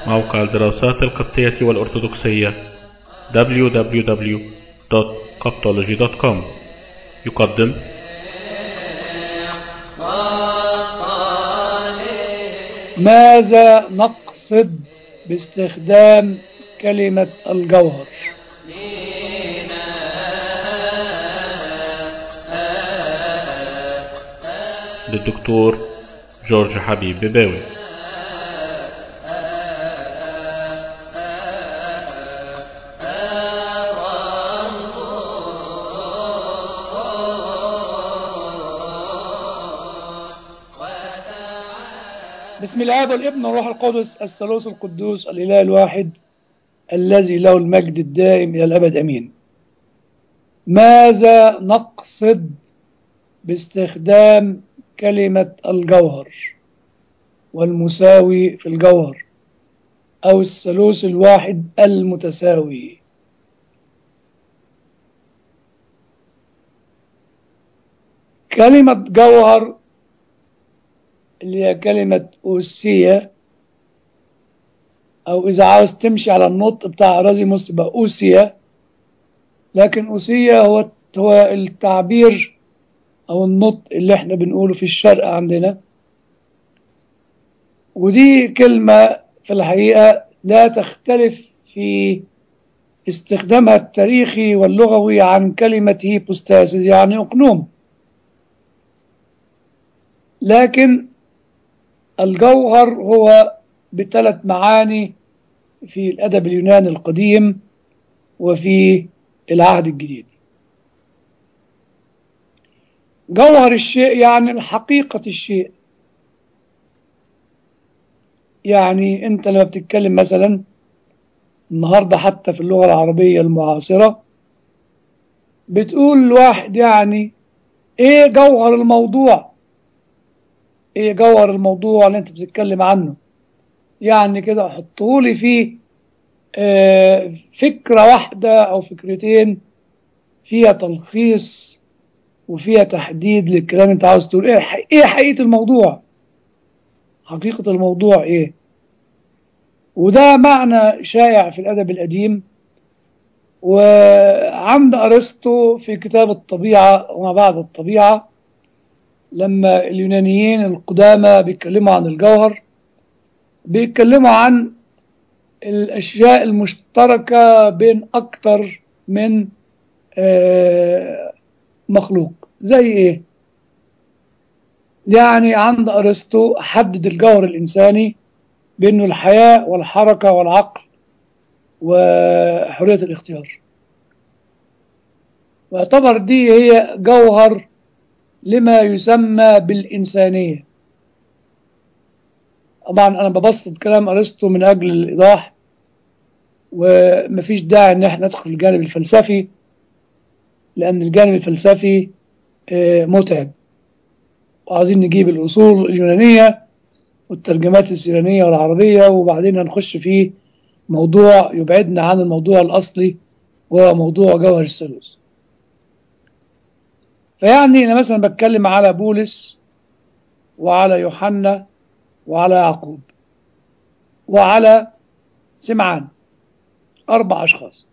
موقع الدراسات القبطية والأرثوذكسية www.coptology.com يقدم ماذا نقصد باستخدام كلمة الجوهر للدكتور جورج حبيب بباوي بسم الآب والابن والروح القدس الثالوث القدوس الإله الواحد الذي له المجد الدائم إلى الأبد أمين ماذا نقصد باستخدام كلمة الجوهر والمساوي في الجوهر أو الثالوث الواحد المتساوي كلمة جوهر اللي هي كلمة أوسية أو إذا عاوز تمشي على النطق بتاع رازيموس يبقى أوسية لكن أوسية هو هو التعبير أو النطق اللي احنا بنقوله في الشرق عندنا ودي كلمة في الحقيقة لا تختلف في استخدامها التاريخي واللغوي عن كلمة هيبوستاسيس يعني أقنوم لكن الجوهر هو بثلاث معاني في الأدب اليوناني القديم وفي العهد الجديد جوهر الشيء يعني حقيقة الشيء يعني أنت لما بتتكلم مثلا النهاردة حتى في اللغة العربية المعاصرة بتقول واحد يعني ايه جوهر الموضوع ايه جوهر الموضوع اللي انت بتتكلم عنه يعني كده حطهولي فيه آه فكرة واحدة او فكرتين فيها تلخيص وفيها تحديد للكلام انت عاوز تقول ايه ايه حقيقة الموضوع حقيقة الموضوع ايه وده معنى شائع في الادب القديم وعند ارسطو في كتاب الطبيعة وما بعد الطبيعة لما اليونانيين القدامى بيتكلموا عن الجوهر بيتكلموا عن الأشياء المشتركة بين أكتر من مخلوق زي إيه؟ يعني عند أرسطو حدد الجوهر الإنساني بأنه الحياة والحركة والعقل وحرية الاختيار واعتبر دي هي جوهر لما يسمى بالإنسانية طبعا أنا ببسط كلام أرسطو من أجل الإيضاح ومفيش داعي إن احنا ندخل الجانب الفلسفي لأن الجانب الفلسفي متعب وعايزين نجيب الأصول اليونانية والترجمات السيرانية والعربية وبعدين هنخش في موضوع يبعدنا عن الموضوع الأصلي وهو موضوع جوهر الثالوث فيعني أنا مثلا بتكلم على بولس وعلى يوحنا وعلى يعقوب وعلى سمعان أربع أشخاص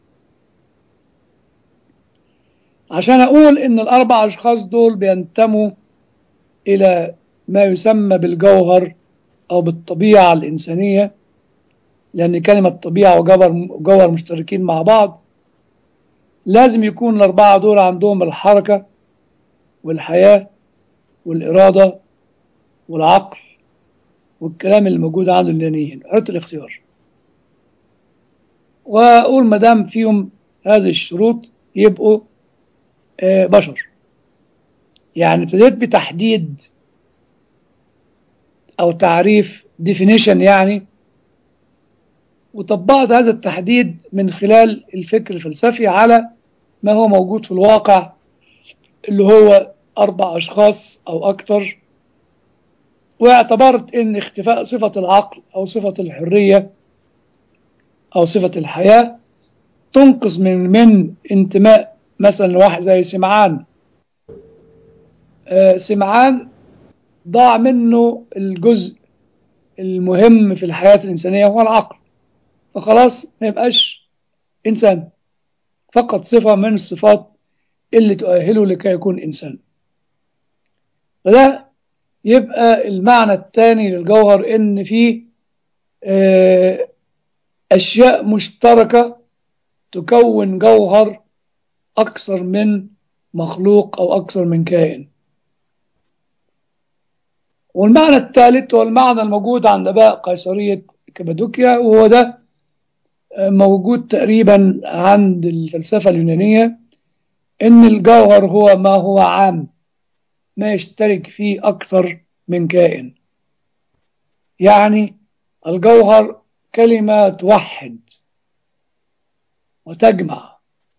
عشان أقول إن الأربع أشخاص دول بينتموا إلى ما يسمى بالجوهر أو بالطبيعة الإنسانية لأن كلمة طبيعة وجوهر مشتركين مع بعض لازم يكون الأربعة دول عندهم الحركة والحياة والإرادة والعقل والكلام اللي موجود عند اليونانيين حرية الاختيار وأقول ما دام فيهم هذه الشروط يبقوا آه بشر يعني ابتديت بتحديد أو تعريف definition يعني وطبقت هذا التحديد من خلال الفكر الفلسفي على ما هو موجود في الواقع اللي هو أربع أشخاص أو أكثر واعتبرت أن اختفاء صفة العقل أو صفة الحرية أو صفة الحياة تنقص من من انتماء مثلا لواحد زي سمعان آه سمعان ضاع منه الجزء المهم في الحياة الإنسانية هو العقل فخلاص ما يبقاش إنسان فقط صفة من الصفات اللي تؤهله لكي يكون إنسان فده يبقى المعنى الثاني للجوهر إن في آه، أشياء مشتركة تكون جوهر أكثر من مخلوق أو أكثر من كائن والمعنى الثالث هو المعنى الموجود عند آباء قيصرية كابادوكيا وهو ده موجود تقريبا عند الفلسفة اليونانية إن الجوهر هو ما هو عام ما يشترك فيه أكثر من كائن يعني الجوهر كلمة توحد وتجمع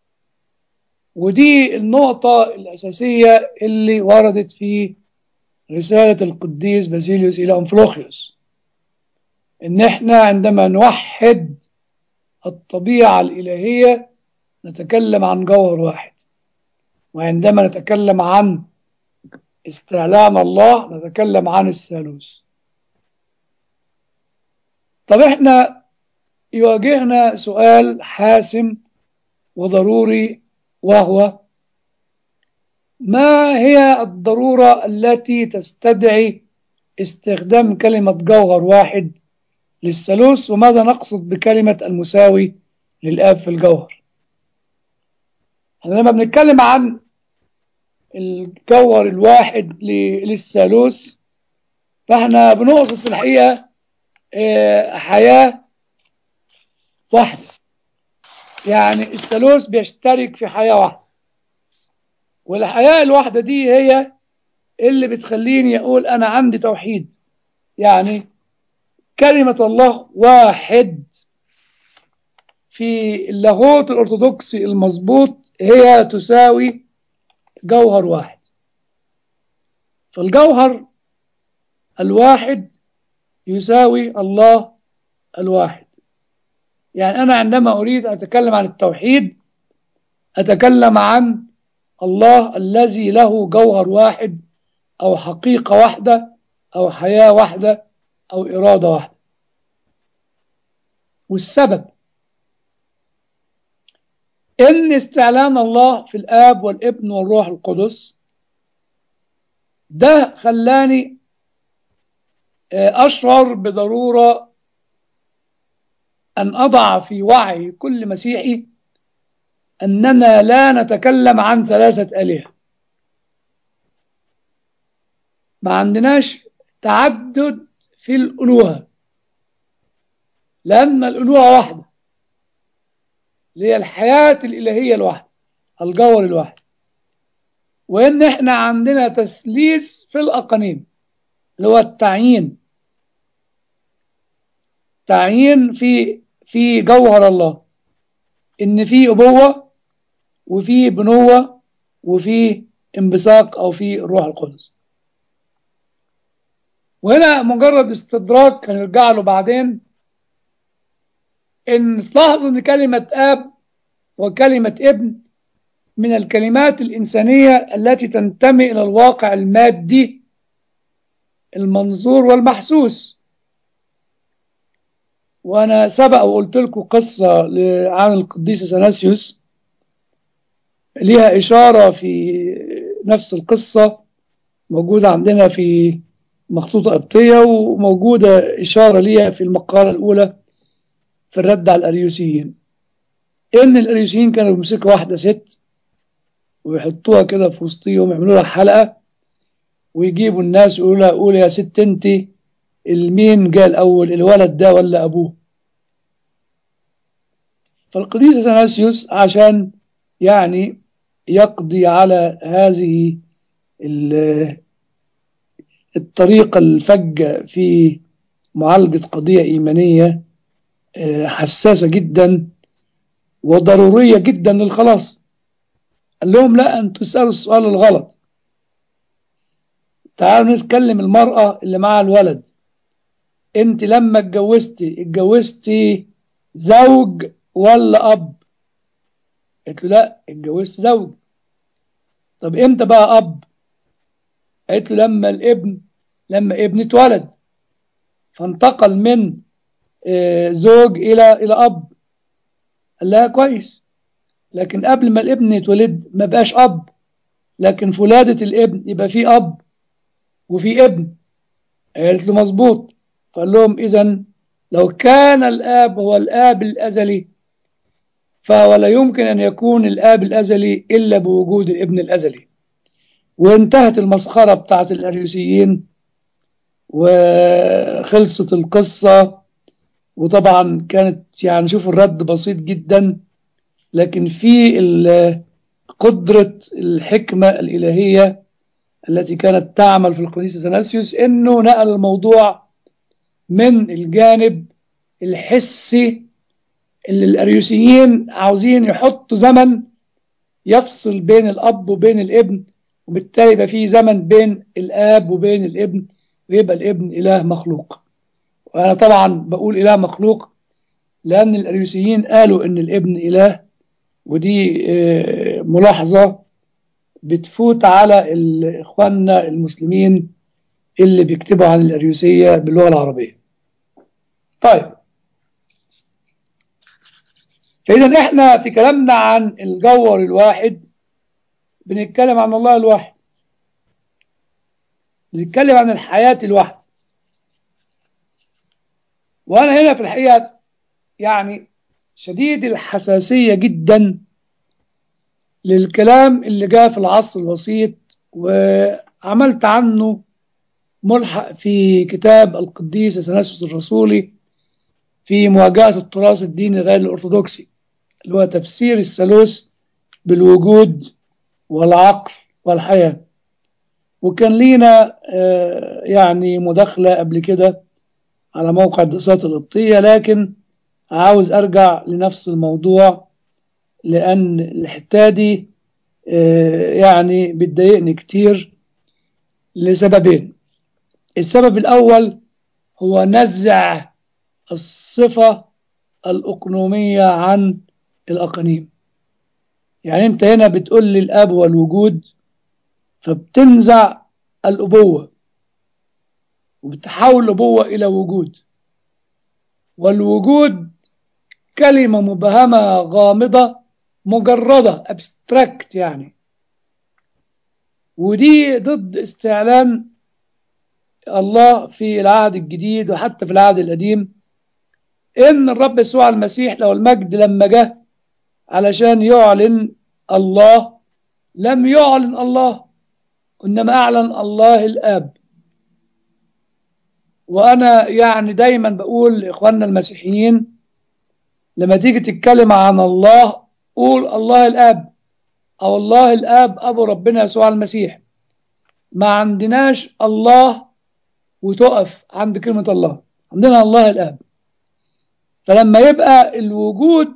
ودي النقطة الأساسية اللي وردت في رسالة القديس بازيليوس إلى أنفلوخيوس إن إحنا عندما نوحد الطبيعة الإلهية نتكلم عن جوهر واحد وعندما نتكلم عن استعلام الله نتكلم عن الثالوث طب إحنا يواجهنا سؤال حاسم وضروري وهو ما هي الضرورة التي تستدعي استخدام كلمة جوهر واحد للثالوث وماذا نقصد بكلمة المساوي للآب في الجوهر احنا لما بنتكلم عن الجوهر الواحد للثالوث فاحنا بنقصد في الحقيقة اه حياة واحدة يعني الثالوث بيشترك في حياة واحدة والحياة الواحدة دي هي اللي بتخليني أقول أنا عندي توحيد يعني كلمة الله واحد في اللاهوت الأرثوذكسي المظبوط هي تساوي جوهر واحد فالجوهر الواحد يساوي الله الواحد يعني أنا عندما أريد أن أتكلم عن التوحيد أتكلم عن الله الذي له جوهر واحد أو حقيقة واحدة أو حياة واحدة أو إرادة واحدة والسبب إن استعلان الله في الآب والابن والروح القدس ده خلاني أشعر بضرورة أن أضع في وعي كل مسيحي أننا لا نتكلم عن ثلاثة آلهة ما عندناش تعدد في الألوهة لأن الألوهة واحدة اللي هي الحياة الإلهية الواحدة الجوهر الواحد وإن إحنا عندنا تسليس في الأقانيم اللي هو التعيين تعيين في في جوهر الله إن في أبوة وفي بنوة وفي انبثاق أو في الروح القدس وهنا مجرد استدراك هنرجع له بعدين ان تلاحظوا ان كلمة اب وكلمة ابن من الكلمات الإنسانية التي تنتمي إلى الواقع المادي المنظور والمحسوس وأنا سبق وقلت لكم قصة عن القديس أثناسيوس ليها إشارة في نفس القصة موجودة عندنا في مخطوطة قبطية وموجودة إشارة ليها في المقالة الأولى في الرد على الأريوسيين إن الأريوسيين كانوا بيمسكوا واحدة ست ويحطوها كده في وسطيهم يعملوا لها حلقة ويجيبوا الناس يقولوا لها قول يا ست أنت المين جاء الأول الولد ده ولا أبوه فالقديس أثناسيوس عشان يعني يقضي على هذه الطريقة الفجة في معالجة قضية إيمانية حساسة جدا وضرورية جدا للخلاص قال لهم لا أن تسألوا السؤال الغلط تعالوا نتكلم المرأة اللي معها الولد انت لما اتجوزتي اتجوزتي زوج ولا اب قلت له لا اتجوزت زوج طب امتى بقى اب قالت له لما الابن لما ابني اتولد فانتقل من آه، زوج إلى إلى أب قال لها كويس لكن قبل ما الابن يتولد ما بقاش أب لكن في ولادة الابن يبقى في أب وفي ابن قالت له مظبوط فقال لهم إذا لو كان الآب هو الآب الأزلي فولا يمكن أن يكون الآب الأزلي إلا بوجود الابن الأزلي وانتهت المسخرة بتاعت الأريوسيين وخلصت القصة وطبعا كانت يعني شوف الرد بسيط جدا لكن في ال- قدرة الحكمة الإلهية التي كانت تعمل في القديس اثناسيوس انه نقل الموضوع من الجانب الحسي اللي الاريوسيين عاوزين يحطوا زمن يفصل بين الاب وبين الابن وبالتالي يبقى في زمن بين الاب وبين الابن ويبقى الابن اله مخلوق وانا طبعا بقول اله مخلوق لان الاريوسيين قالوا ان الابن اله ودي آه، ملاحظه بتفوت على ال- اخواننا المسلمين اللي بيكتبوا عن الاريوسيه باللغه العربيه. طيب فاذا احنا في كلامنا عن الجوهر الواحد بنتكلم عن الله الواحد. بنتكلم عن الحياه الواحده. وانا هنا في الحقيقه يعني شديد الحساسيه جدا للكلام اللي جاء في العصر الوسيط وعملت عنه ملحق في كتاب القديس اثناسيوس الرسولي في مواجهة التراث الديني غير الأرثوذكسي اللي هو تفسير الثالوث بالوجود والعقل والحياة وكان لينا آه، يعني مداخلة قبل كده على موقع الدراسات القبطية لكن عاوز أرجع لنفس الموضوع لأن الحتة دي آه، يعني بتضايقني كتير لسببين السبب الأول هو نزع الصفة الأقنومية عن الأقانيم يعني أنت هنا بتقول لي الأب هو الوجود فبتنزع الأبوة وبتحول الأبوة إلى وجود والوجود كلمة مبهمة غامضة مجردة abstract يعني ودي ضد استعلان الله في العهد الجديد وحتى في العهد القديم ان الرب يسوع المسيح لو المجد لما جه علشان يعلن الله لم يعلن الله انما اعلن الله الاب وانا يعني دايما بقول لاخواننا المسيحيين لما تيجي تتكلم عن الله قول الله الاب او الله الاب ابو ربنا يسوع المسيح ما عندناش الله وتقف عند كلمة الله عندنا الله الاب فلما يبقى الوجود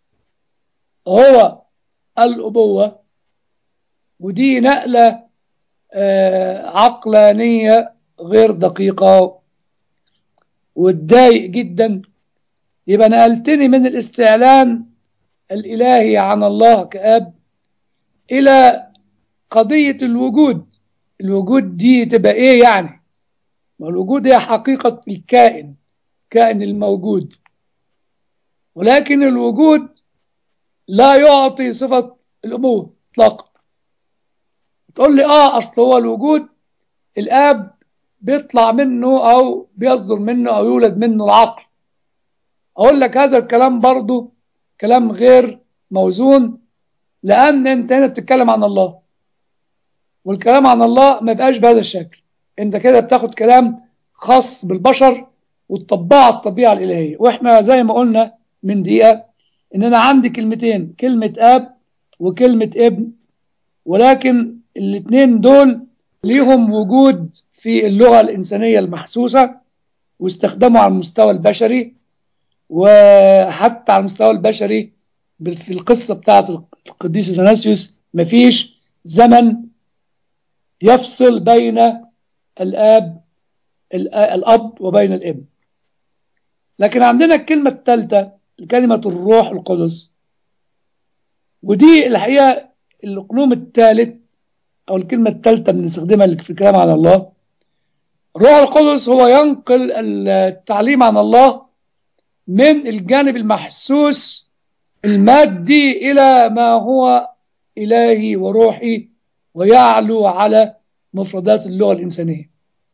هو الأبوة ودي نقلة آه، عقلانية غير دقيقة وتضايق جدا يبقى نقلتني من الاستعلان الإلهي عن الله كأب إلى قضية الوجود الوجود دي تبقى إيه يعني ما الوجود هي حقيقة الكائن كائن الموجود ولكن الوجود لا يعطي صفة الأبوة إطلاقا تقول لي آه أصل هو الوجود الآب بيطلع منه أو بيصدر منه أو يولد منه العقل أقول لك هذا الكلام برضو كلام غير موزون لأن أنت هنا بتتكلم عن الله والكلام عن الله ما يبقاش بهذا الشكل أنت كده بتاخد كلام خاص بالبشر وتطبقه على الطبيعة الإلهية وإحنا زي ما قلنا من دقيقة إن أنا عندي كلمتين كلمة آب وكلمة ابن ولكن الاثنين دول ليهم وجود في اللغة الإنسانية المحسوسة واستخدموا على المستوى البشري وحتى على المستوى البشري في القصة بتاعة القديس اثناسيوس مفيش زمن يفصل بين الآب الأب وبين الابن لكن عندنا الكلمة الثالثة كلمة الروح القدس ودي الحقيقة الأقنوم الثالث أو الكلمة الثالثة بنستخدمها في الكلام عن الله الروح القدس هو ينقل التعليم عن الله من الجانب المحسوس المادي إلى ما هو إلهي وروحي ويعلو على مفردات اللغة الإنسانية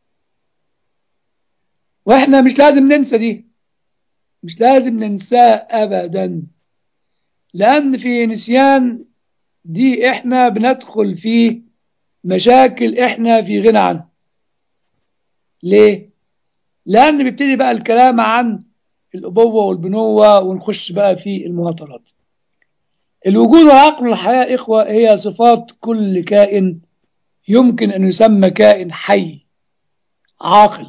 وإحنا مش لازم ننسى دي مش لازم ننساه أبدا لأن في نسيان دي إحنا بندخل في مشاكل إحنا في غنى عنها ليه؟ لأن بيبتدي بقى الكلام عن الأبوة والبنوة ونخش بقى في المهاترات الوجود والعقل والحياة إخوة هي صفات كل كائن يمكن أن يسمى كائن حي عاقل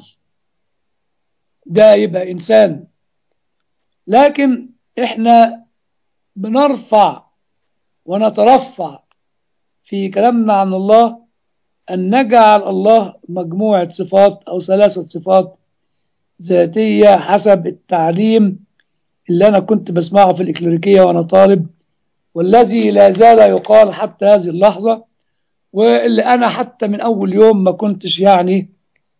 ده يبقى إنسان لكن إحنا بنرفع ونترفع في كلامنا عن الله أن نجعل الله مجموعة صفات أو ثلاثة صفات ذاتية حسب التعليم اللي أنا كنت بسمعه في الإكليريكية وأنا طالب والذي لا زال يقال حتى هذه اللحظة واللي أنا حتى من أول يوم ما كنتش يعني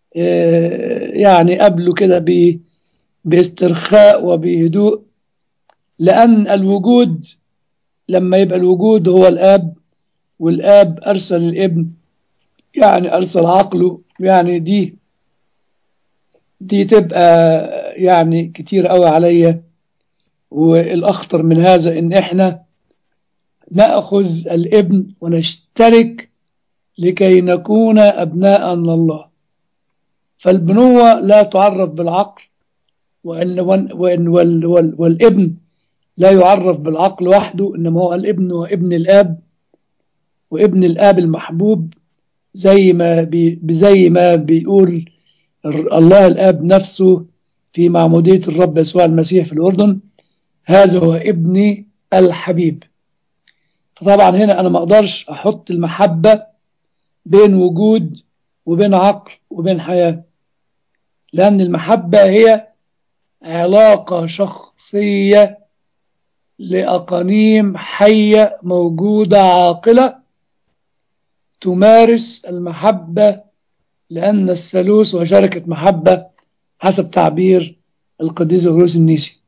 يعني قبله كده باسترخاء وبهدوء لأن الوجود لما يبقى الوجود هو الآب والآب أرسل الابن يعني أرسل عقله يعني دي دي تبقى يعني كتير قوي عليا والأخطر من هذا إن إحنا نأخذ الابن ونشترك لكي نكون أبناء الله فالبنوة لا تعرف بالعقل وإن, وإن وال وال والابن لا يعرف بالعقل وحده إنما هو الابن وابن الآب وابن الآب المحبوب زي ما بي زي ما بيقول الله الآب نفسه في معمودية الرب يسوع المسيح في الأردن هذا هو ابني الحبيب فطبعا هنا أنا ما أقدرش أحط المحبة بين وجود وبين عقل وبين حياة لأن المحبة هي علاقة شخصية لأقانيم حية موجودة عاقلة تمارس المحبة لأن الثالوث وشركة محبة حسب تعبير القديس غروس النيسي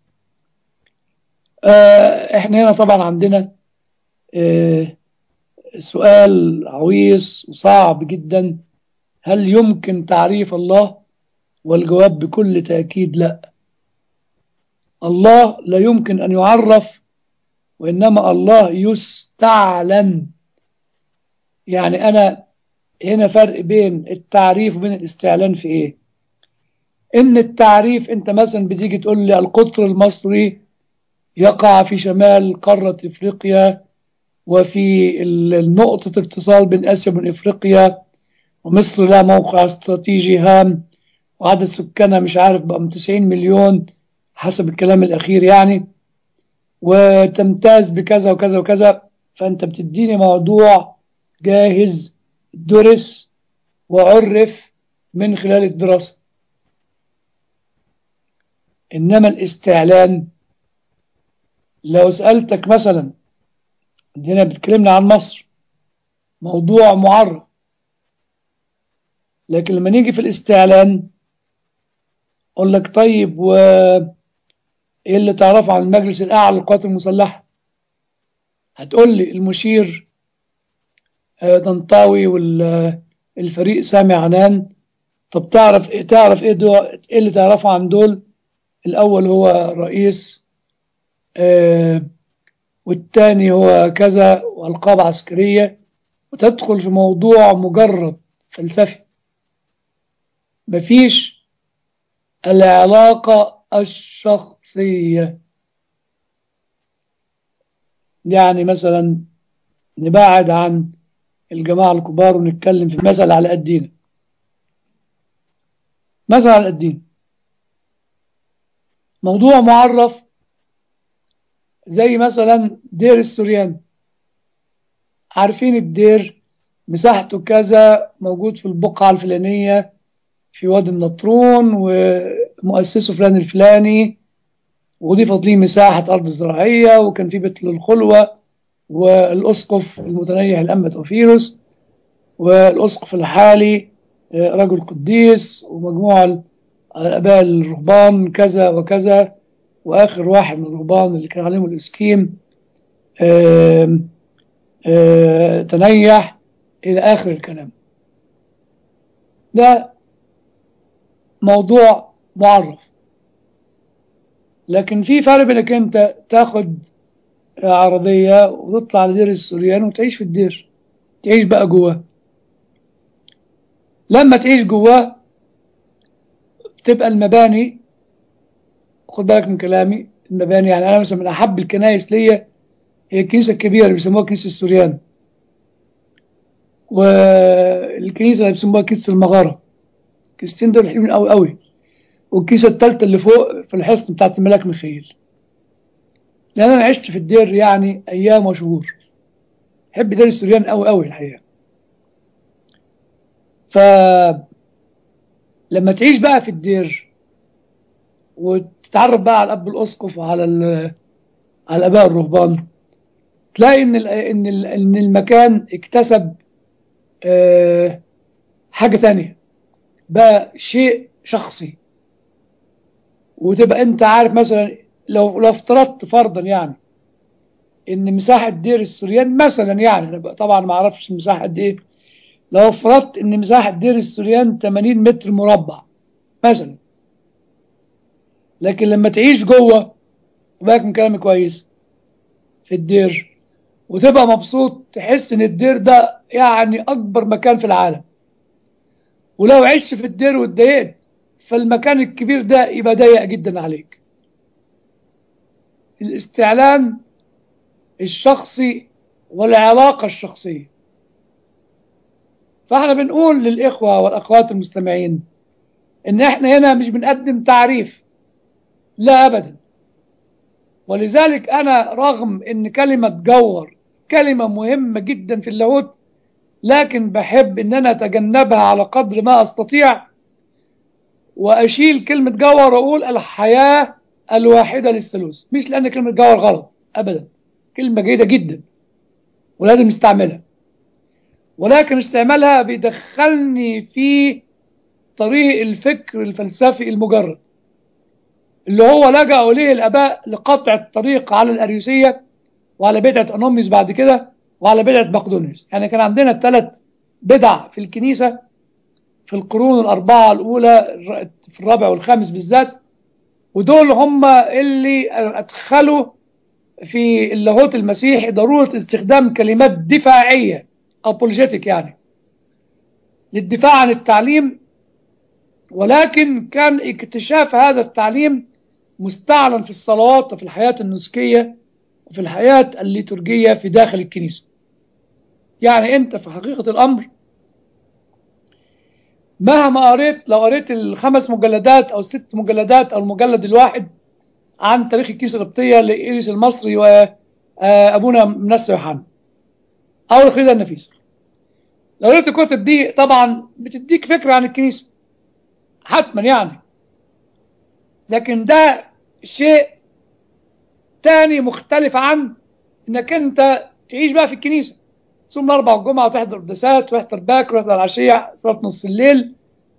آه احنا هنا طبعا عندنا آه سؤال عويص وصعب جدا هل يمكن تعريف الله والجواب بكل تأكيد لا الله لا يمكن أن يعرف وإنما الله يستعلن يعني أنا هنا فرق بين التعريف وبين الاستعلان في إيه إن التعريف أنت مثلا بتيجي تقول لي القطر المصري يقع في شمال قارة إفريقيا وفي نقطة اتصال بين آسيا وبين إفريقيا ومصر لها موقع استراتيجي هام وعدد سكانها مش عارف بقى 90 مليون حسب الكلام الأخير يعني وتمتاز بكذا وكذا وكذا فأنت بتديني موضوع جاهز درس وعرف من خلال الدراسة إنما الاستعلان لو سألتك مثلا هنا بتكلمنا عن مصر موضوع معرف لكن لما نيجي في الاستعلان اقول لك طيب و ايه اللي تعرفه عن المجلس الاعلى للقوات المسلحه هتقول لي المشير طنطاوي والفريق سامي عنان طب تعرف ايه تعرف ايه دو ايه اللي تعرفه عن دول الاول هو رئيس آه والتاني هو كذا والقاب عسكريه وتدخل في موضوع مجرد فلسفي مفيش العلاقة الشخصية يعني مثلا نبعد عن الجماعة الكبار ونتكلم في مسألة على قدينا مسألة على قدينا موضوع معرف زي مثلا دير السوريان عارفين الدير مساحته كذا موجود في البقعة الفلانية في وادي النطرون ومؤسسه فلان الفلاني وضيفت ليه مساحة أرض زراعية وكان في بيت للخلوة والأسقف المتنيح الأنبا توفيروس والأسقف الحالي رجل قديس ومجموعة الآباء الرهبان كذا وكذا وآخر واحد من الرهبان اللي كان عليهم الإسكيم آم، آه، تنيح إلى آخر الكلام ده موضوع معرف لكن في فرق بينك انت تاخد عربية وتطلع لدير السوريان وتعيش في الدير تعيش بقى جواه لما تعيش جواه تبقى المباني خد بالك من كلامي المباني يعني انا مثلا من احب الكنائس ليا هي الكنيسه الكبيره اللي بيسموها كنيسه السوريان والكنيسه اللي بيسموها كنيسه المغاره الكنيستين دول حلوين قوي قوي والكنيسه الثالثه اللي فوق في الحصن بتاعت الملاك ميخائيل لان انا عشت في الدير يعني ايام وشهور بحب دير السوريان قوي قوي الحقيقه ف لما تعيش بقى في الدير وتتعرف بقى على الاب الاسقف وعلى ال- على الاباء الرهبان تلاقي ان ال- ان ال- ان المكان اكتسب آه، حاجه تانية بقى شيء شخصي وتبقى انت عارف مثلا لو لو افترضت فرضا يعني ان مساحه دير السوريان مثلا يعني أنا بقى طبعا ما اعرفش المساحه قد ايه لو افترضت ان مساحه دير السوريان 80 متر مربع مثلا لكن لما تعيش جوه بالك من كلامي كويس في الدير وتبقى مبسوط تحس ان الدير ده يعني اكبر مكان في العالم ولو عشت في الدير واتضايقت فالمكان الكبير ده يبقى ضيق جدا عليك الاستعلان الشخصي والعلاقة الشخصية فاحنا بنقول للإخوة والأخوات المستمعين إن احنا هنا مش بنقدم تعريف لا أبدا ولذلك أنا رغم إن كلمة جوهر كلمة مهمة جدا في اللاهوت لكن بحب إن أنا أتجنبها على قدر ما أستطيع وأشيل كلمة جوهر وأقول الحياة الواحدة للثالوث مش لأن كلمة جوهر غلط أبدا كلمة جيدة جدا ولازم نستعملها ولكن استعمالها بيدخلني في طريق الفكر الفلسفي المجرد اللي هو لجأوا إليه الآباء لقطع الطريق على الأريوسية وعلى بدعة أنوميس بعد كده وعلى بدعة مقدونيوس يعني كان عندنا ثلاث بدع في الكنيسة في القرون الأربعة الأولى في الرابع والخامس بالذات ودول هم اللي أدخلوا في اللاهوت المسيحي ضرورة استخدام كلمات دفاعية أبولجيتك يعني للدفاع عن التعليم ولكن كان اكتشاف هذا التعليم مستعلن في الصلوات وفي الحياة النسكية وفي الحياة الليتورجية في داخل الكنيسة يعني أنت في حقيقة الأمر مهما قريت لو قريت الخمس مجلدات أو الست مجلدات أو المجلد الواحد عن تاريخ الكنيسة القبطية لإيريس المصري وأبونا منسى يوحنا أو الخريدة النفيسة لو قريت الكتب دي طبعا بتديك فكرة عن الكنيسة حتما يعني لكن ده شيء تاني مختلف عن انك انت تعيش بقى في الكنيسة تصوم الاربع والجمعة وتحضر قداسات وتحضر باكر وتحضر العشية صلاة نص الليل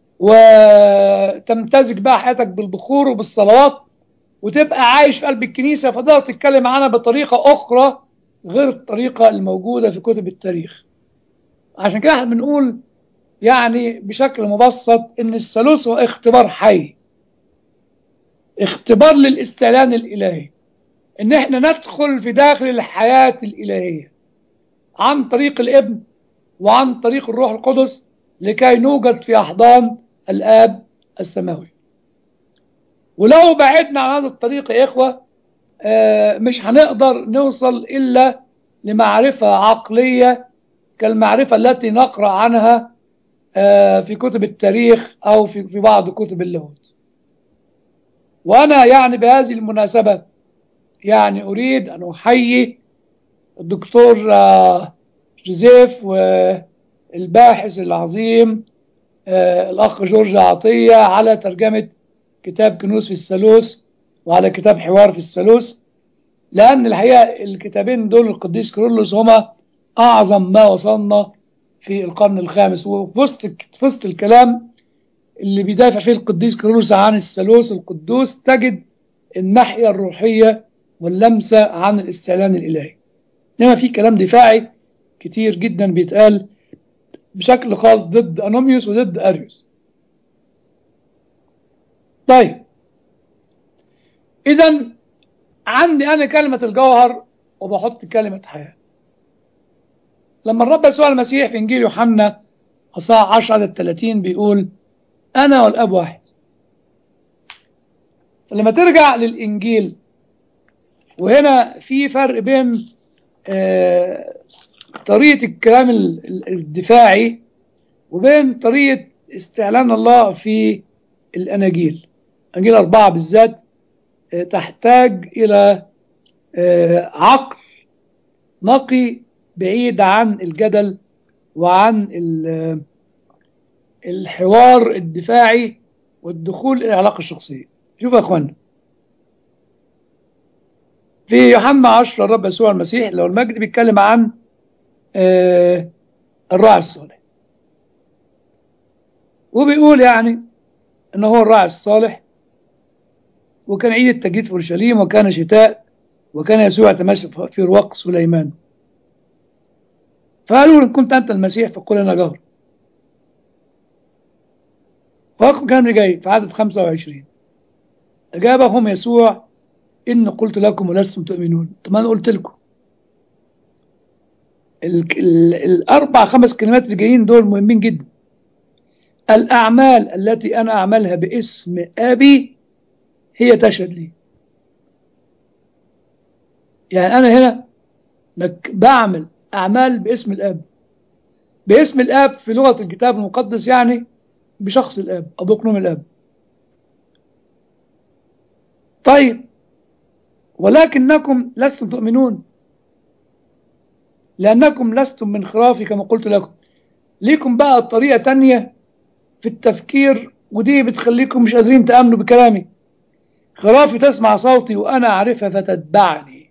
وتمتزج بقى حياتك بالبخور وبالصلوات وتبقى عايش في قلب الكنيسة فتقدر تتكلم عنها بطريقة أخرى غير الطريقة الموجودة في كتب التاريخ عشان كده احنا بنقول يعني بشكل مبسط ان الثالوث هو اختبار حي اختبار للاستعلان الالهي ان احنا ندخل في داخل الحياة الالهية عن طريق الابن وعن طريق الروح القدس لكي نوجد في احضان الاب السماوي ولو بعدنا عن هذا الطريق يا اخوة اه مش هنقدر نوصل الا لمعرفة عقلية كالمعرفة التي نقرأ عنها في كتب التاريخ أو في في بعض كتب اللاهوت وأنا يعني بهذه المناسبة يعني أريد أن أحيي الدكتور جوزيف والباحث العظيم الأخ جورج عطية على ترجمة كتاب كنوز في الثالوث وعلى كتاب حوار في الثالوث لأن الحقيقة الكتابين دول القديس كيرلس هما أعظم ما وصلنا في القرن الخامس وفي وسط في وسط الكلام اللي بيدافع فيه القديس كيرلس عن الثالوث القدوس تجد الناحية الروحية واللمسة عن الاستعلان الإلهي إنما في كلام دفاعي كتير جدا بيتقال بشكل خاص ضد أنوميوس وضد أريوس طيب إذا عندي أنا كلمة الجوهر وبحط كلمة حياة لما الرب يسوع المسيح في إنجيل يوحنا أصحاح 10 عدد 30 بيقول أنا والأب واحد لما ترجع للإنجيل وهنا في فرق بين آه طريقة الكلام الدفاعي وبين طريقة استعلان الله في الأناجيل أناجيل أربعة بالذات آه تحتاج إلى آه عقل نقي بعيد عن الجدل وعن الحوار الدفاعي والدخول إلى العلاقة الشخصية شوفوا يا أخوانا في يوحنا 10 الرب يسوع المسيح لو المجد بيتكلم عن آه الراعي الصالح وبيقول يعني ان هو الراعي الصالح وكان عيد التجديد في اورشليم وكان شتاء وكان يسوع يتمشى في رواق سليمان فقالوا ان كنت انت المسيح فقل انا جهر فوقف كان جاي في عدد 25 اجابهم يسوع ان قلت لكم ولستم تؤمنون طب انا قلت لكم ال ال الاربع خمس كلمات اللي جايين دول مهمين جدا الاعمال التي انا اعملها باسم ابي هي تشهد لي يعني انا هنا بعمل اعمال باسم الاب باسم الاب في لغه الكتاب المقدس يعني بشخص الاب او بقنوم الاب طيب ولكنكم لستم تؤمنون لأنكم لستم من خرافي كما قلت لكم ليكم بقى طريقة تانية في التفكير ودي بتخليكم مش قادرين تأمنوا بكلامي خرافي تسمع صوتي وأنا أعرفها فتتبعني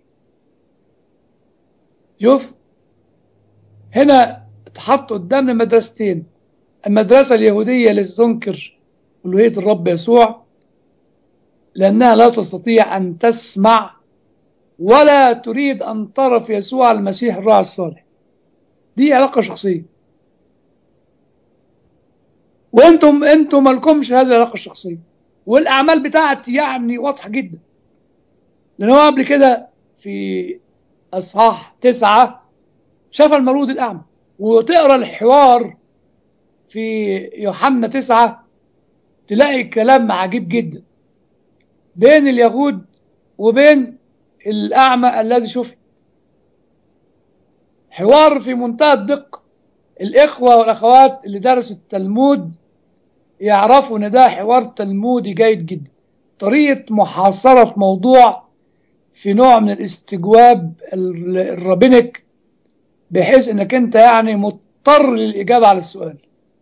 شوف هنا اتحط قدامنا مدرستين المدرسة اليهودية التي تنكر ألوهية الرب يسوع لأنها لا تستطيع أن تسمع ولا تريد أن ترى في يسوع المسيح الراعي الصالح دي علاقة شخصية وانتم انتم مالكمش هذه العلاقة الشخصية والأعمال بتاعتي يعني واضحة جدا لأن هو قبل كده في أصحاح تسعة شاف المولود الأعمى وتقرأ الحوار في يوحنا تسعة تلاقي كلام عجيب جدا بين اليهود وبين الأعمى الذي شفي حوار في منتهى الدقة الإخوة والأخوات اللي درسوا التلمود يعرفوا إن ده حوار تلمودي جيد جدا طريقة محاصرة موضوع في نوع من الاستجواب الرابينيك بحيث إنك أنت يعني مضطر للإجابة على السؤال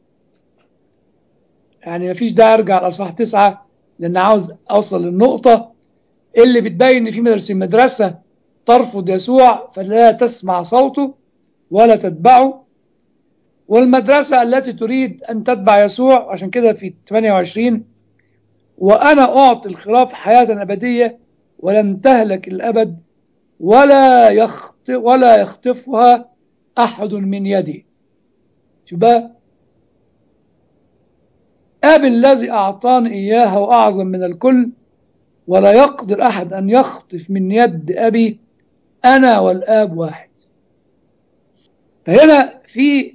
يعني مفيش داعي أرجع لأصحاح تسعة لأن عاوز أوصل للنقطة اللي بتبين ان في مدرسة مدرسة ترفض يسوع فلا تسمع صوته ولا تتبعه والمدرسة التي تريد أن تتبع يسوع عشان كده في 28 وأنا أعطي الخراف حياة أبدية ولن تهلك الأبد ولا يخطف ولا يخطفها أحد من يدي شوف بقى أبي الذي أعطاني إياها وأعظم من الكل ولا يقدر أحد أن يخطف من يد أبي أنا والآب واحد فهنا في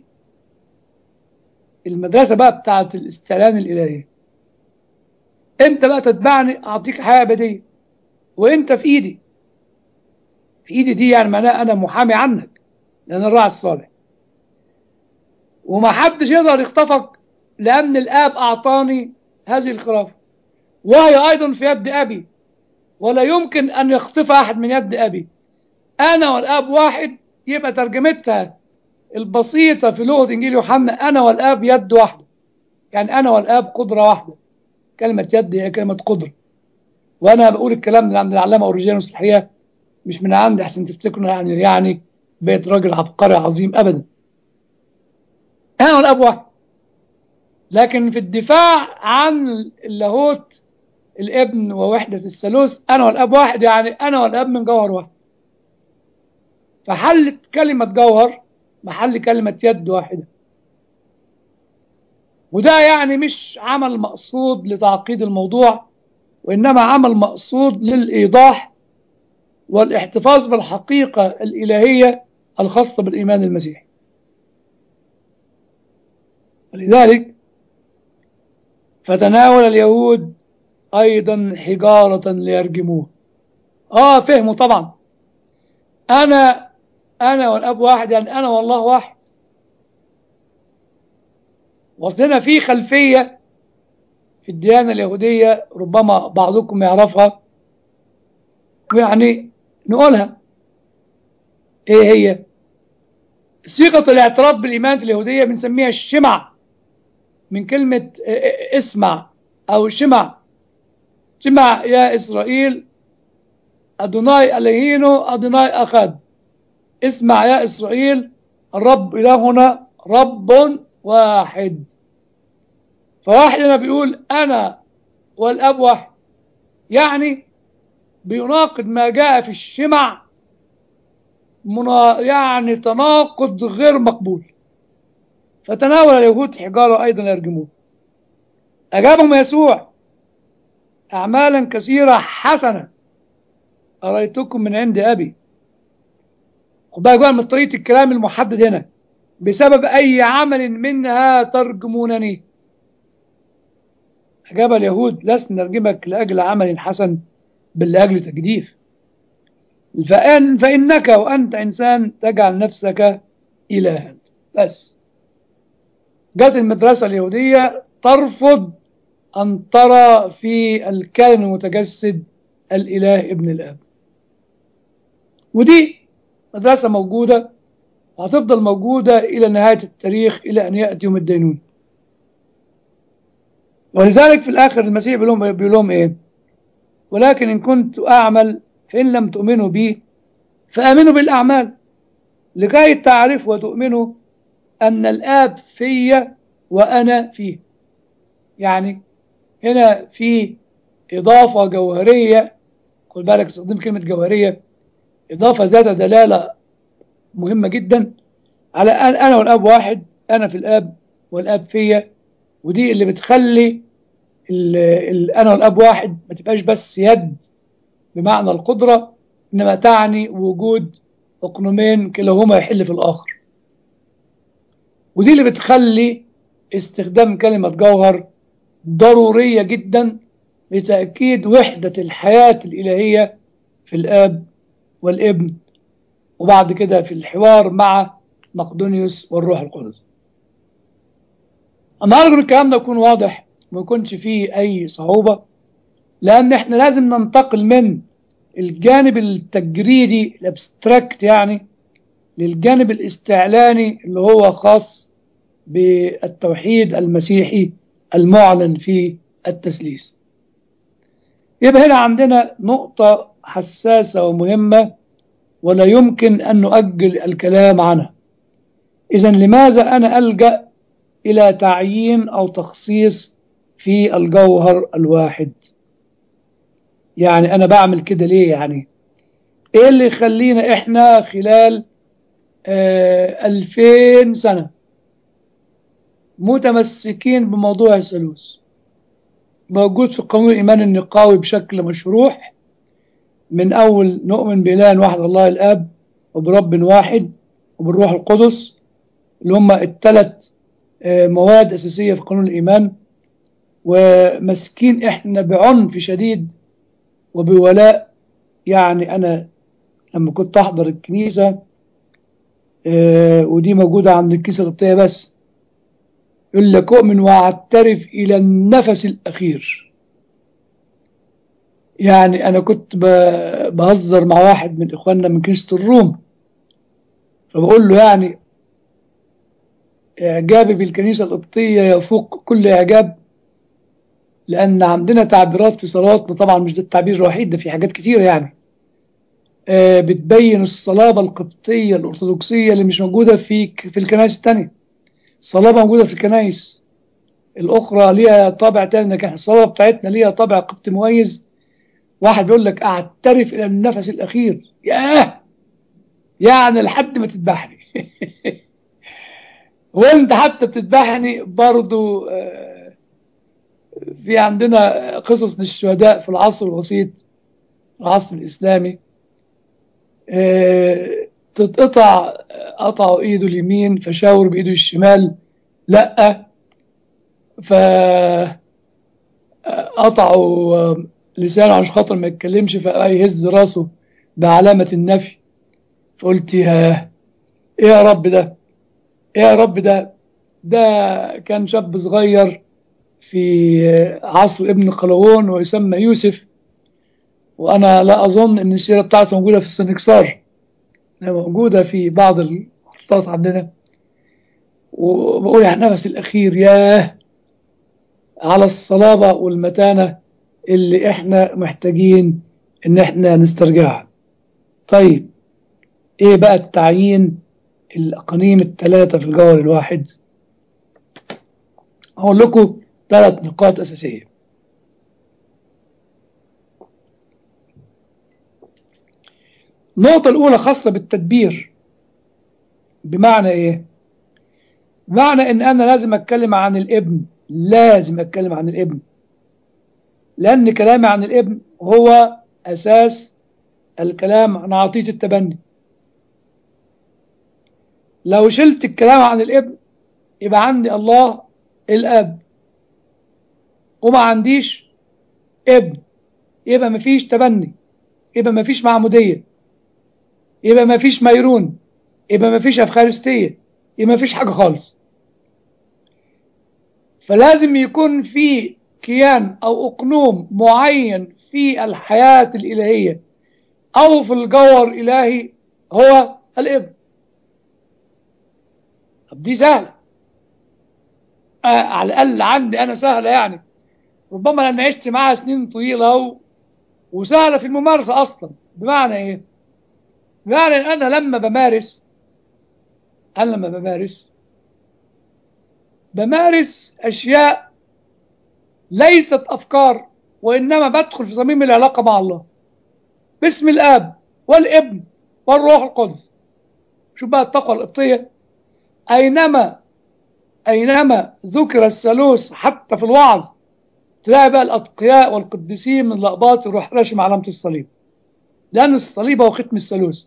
المدرسة بقى بتاعت الاستعلان الإلهي أنت بقى تتبعني أعطيك حياة أبدية وأنت في إيدي في إيدي دي يعني معناها أنا محامي عنك لأن الراعي الصالح وما حدش يقدر يخطفك لأن الآب أعطاني هذه الخرافة وهي أيضا في يد أبي ولا يمكن أن يخطف أحد من يد أبي أنا والآب واحد يبقى ترجمتها البسيطة في لغة إنجيل يوحنا أنا والآب يد واحدة يعني أنا والآب قدرة واحدة كلمة يد هي كلمة قدرة وأنا بقول الكلام ده عند العلامة أوريجينوس الحقيقة مش من عندي أحسن تفتكروا يعني يعني بقيت راجل عبقري عظيم أبدا أنا والآب واحد لكن في الدفاع عن اللاهوت الابن ووحدة الثالوث أنا والأب واحد يعني أنا والأب من جوهر واحد فحلت كلمة جوهر محل كلمة يد واحدة وده يعني مش عمل مقصود لتعقيد الموضوع وإنما عمل مقصود للإيضاح والاحتفاظ بالحقيقة الإلهية الخاصة بالإيمان المسيحي ولذلك فتناول اليهود أيضا حجارة ليرجموه آه فهموا طبعا أنا أنا والأب واحد يعني أنا والله واحد وصلنا في خلفية في الديانة اليهودية ربما بعضكم يعرفها يعني نقولها ايه هي صيغة الاعتراف بالإيمان في اليهودية بنسميها الشمع من كلمة اسمع أو شمع شمع يا إسرائيل أدوناي أليهينو أدوناي أخد اسمع يا إسرائيل الرب إلهنا رب واحد فواحد هنا بيقول أنا والأب واحد يعني بيناقض ما جاء في الشمع منا يعني تناقض غير مقبول فتناول اليهود حجارة أيضا يرجموه أجابهم يسوع أعمالا كثيرة حسنة أريتكم من عند أبي خد بالك بقى من طريقة الكلام المحدد هنا بسبب أي عمل منها ترجمونني أجاب اليهود لسنا نرجمك لأجل عمل حسن بل لأجل تجديف فإن فإنك وأنت إنسان تجعل نفسك إلها بس جت المدرسة اليهودية ترفض أن ترى في الكائن المتجسد الإله ابن الآب ودي مدرسة موجودة وهتفضل موجودة إلى نهاية التاريخ إلى أن يأتي يوم الدينون ولذلك في الآخر المسيح بيقول لهم بيقول لهم إيه ولكن إن كنت أعمل فإن لم تؤمنوا بي فآمنوا بالأعمال لكي تعرفوا وتؤمنوا أن الآب في وأنا فيه يعني هنا في إضافة جوهرية خد بالك استخدم كلمة جوهرية إضافة ذات دلالة مهمة جدا على أن أنا والأب واحد أنا في الآب والآب فيا ودي اللي بتخلي ال ال أنا والأب واحد ما تبقاش بس يد بمعنى القدرة إنما تعني وجود أقنومين كلاهما يحل في الآخر ودي اللي بتخلي استخدام كلمة جوهر ضرورية جدا لتأكيد وحدة الحياة الإلهية في الآب والابن وبعد كده في الحوار مع مقدونيوس والروح القدس أنا أرجو الكلام ده يكون واضح وما يكونش فيه أي صعوبة لأن إحنا لازم ننتقل من الجانب التجريدي الابستراكت يعني للجانب الاستعلاني اللي هو خاص بالتوحيد المسيحي المعلن في التثليث يبقى هنا عندنا نقطة حساسة ومهمة ولا يمكن أن نؤجل الكلام عنها إذا لماذا أنا ألجأ إلى تعيين أو تخصيص في الجوهر الواحد يعني أنا بعمل كده ليه يعني إيه اللي يخلينا إحنا خلال آه ألفين سنة متمسكين بموضوع الثالوث موجود في قانون الإيمان النقاوي بشكل مشروح من أول نؤمن بإله واحد الله الآب وبرب واحد وبالروح القدس اللي هم الثلاث مواد أساسية في قانون الإيمان ومسكين إحنا بعنف شديد وبولاء يعني أنا لما كنت أحضر الكنيسة ودي موجودة عند الكنيسة القبطية بس يقول لك أؤمن وأعترف إلى النفس الأخير يعني أنا كنت بهزر مع واحد من إخواننا من كنيسة الروم فبقول له يعني إعجابي بالكنيسة القبطية يفوق كل إعجاب لأن عندنا تعبيرات في صلواتنا طبعا مش ده التعبير الوحيد ده في حاجات كتيرة يعني بتبين الصلابة القبطية الأرثوذكسية اللي مش موجودة في في الكنائس التانية الصلابة موجودة في الكنائس الأخرى ليها طابع تاني لكن الصلاة بتاعتنا ليها طابع قبط مميز واحد بيقول لك أعترف إلى النفس الأخير ياه يعني لحد ما تذبحني وانت حتى بتذبحني برضو آه، في عندنا قصص للشهداء في العصر الوسيط العصر الإسلامي آه، تتقطع قطعوا ايده اليمين فشاور بايده الشمال لا ف قطعوا لسانه عشان خاطر ما يتكلمش فيهز راسه بعلامة النفي فقلت يا ايه يا رب ده ايه يا رب ده ده كان شاب صغير في عصر ابن قلاوون ويسمى يوسف وانا لا اظن ان السيره بتاعته موجوده في السنكسار موجوده في بعض الخطاط عندنا وبقول يعني النفس الاخير ياه على الصلابه والمتانه اللي احنا محتاجين ان احنا نسترجعها طيب ايه بقى التعيين الاقانيم الثلاثه في الجوهر الواحد هقول لكم ثلاث نقاط اساسيه النقطة الأولى خاصة بالتدبير بمعنى إيه؟ بمعنى إن أنا لازم أتكلم عن الابن لازم أتكلم عن الابن لأن كلامي عن الابن هو أساس الكلام عن عطية التبني لو شلت الكلام عن الابن يبقى عندي الله الأب وما عنديش ابن يبقى مفيش تبني يبقى مفيش معمودية يبقى مفيش ميرون يبقى مفيش أفخارستية يبقى مفيش حاجة خالص فلازم يكون في كيان أو أقنوم معين في الحياة الإلهية أو في الجوهر الإلهي هو الابن طب دي سهلة آه على الأقل عندي أنا سهلة يعني ربما لأن عشت معاها سنين طويلة و... وسهلة في الممارسة أصلا بمعنى إيه؟ بمعنى إن أنا لما بمارس أنا لما بمارس بمارس أشياء ليست أفكار وإنما بدخل في صميم العلاقة مع الله باسم الآب والابن والروح القدس شوف بقى التقوى القبطية أينما أينما ذكر الثالوث حتى في الوعظ تلاقي بقى الأتقياء والقديسين من الأقباط يروح راشم علامة الصليب لأن الصليب هو ختم الثالوث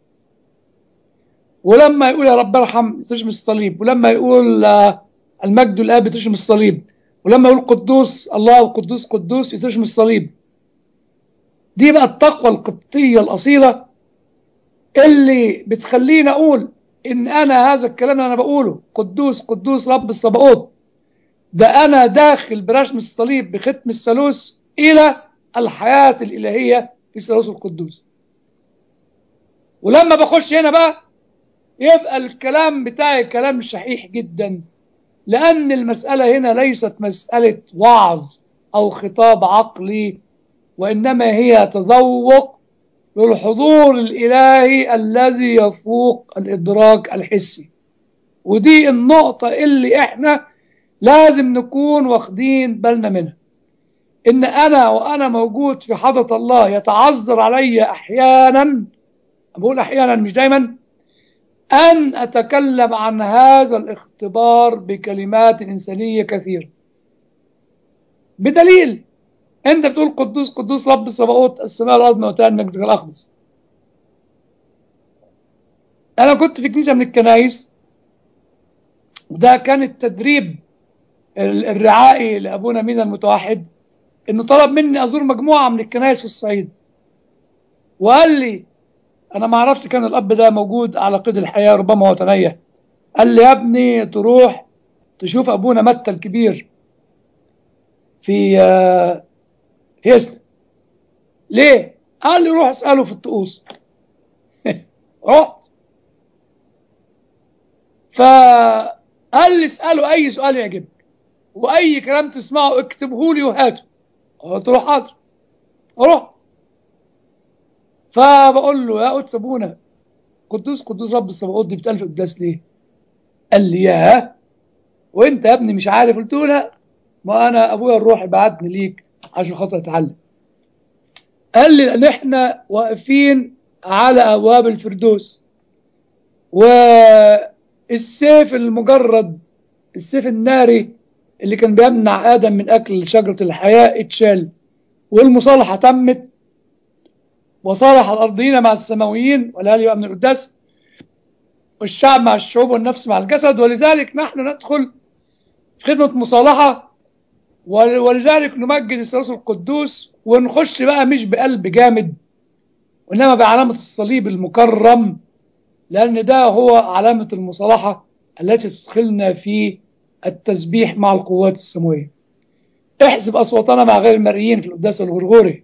ولما يقول يا رب ارحم ترجم الصليب ولما يقول المجد الآب ترجم الصليب ولما يقول قدوس الله وقدوس قدوس يترجم الصليب دي بقى التقوى القبطية الأصيلة اللي بتخليني أقول إن أنا هذا الكلام اللي أنا بقوله قدوس قدوس رب الصباؤوت ده أنا داخل برسم الصليب بختم الثالوث إلى الحياة الإلهية في الثالوث القدوس ولما بخش هنا بقى يبقى الكلام بتاعي كلام شحيح جدا لأن المسألة هنا ليست مسألة وعظ أو خطاب عقلي وإنما هي تذوق للحضور الإلهي الذي يفوق الإدراك الحسي ودي النقطة اللي إحنا لازم نكون واخدين بالنا منها إن أنا وأنا موجود في حضرة الله يتعذر علي أحيانا بقول أحيانا مش دايما أن أتكلم عن هذا الاختبار بكلمات إنسانية كثيرة بدليل أنت بتقول قدوس قدوس رب السماوات السماء والأرض موتان المجد الأقدس أنا كنت في كنيسة من الكنايس وده كان التدريب الرعائي لأبونا مينا المتوحد إنه طلب مني أزور مجموعة من الكنايس في الصعيد وقال لي انا ما اعرفش كان الاب ده موجود على قيد الحياه ربما هو تنيح قال لي يا ابني تروح تشوف ابونا متى الكبير في هيسن ليه قال لي روح اساله في الطقوس رحت فقال لي اساله اي سؤال يعجبك واي كلام تسمعه اكتبه لي وهاته قلت له حاضر رحت فبقول له يا قدس ابونا قدوس قدوس رب السماوات دي بتقال في قداس ليه؟ قال لي ياه وانت يا ابني مش عارف قلت له لا ما انا ابويا الروحي بعتني ليك عشان خاطر اتعلم قال لي ان احنا واقفين على ابواب الفردوس والسيف المجرد السيف الناري اللي كان بيمنع ادم من اكل شجره الحياه اتشال والمصالحه تمت وصالح الارضيين مع السماويين والاهلي بقى من القداس والشعب مع الشعوب والنفس مع الجسد ولذلك نحن ندخل في خدمه مصالحه ول- ولذلك نمجد الثالوث القدوس ونخش بقى مش بقلب جامد وانما بعلامه الصليب المكرم لان ده هو علامه المصالحه التي تدخلنا في التسبيح مع القوات السماويه احسب اصواتنا مع غير المرئيين في القداس الغرغوري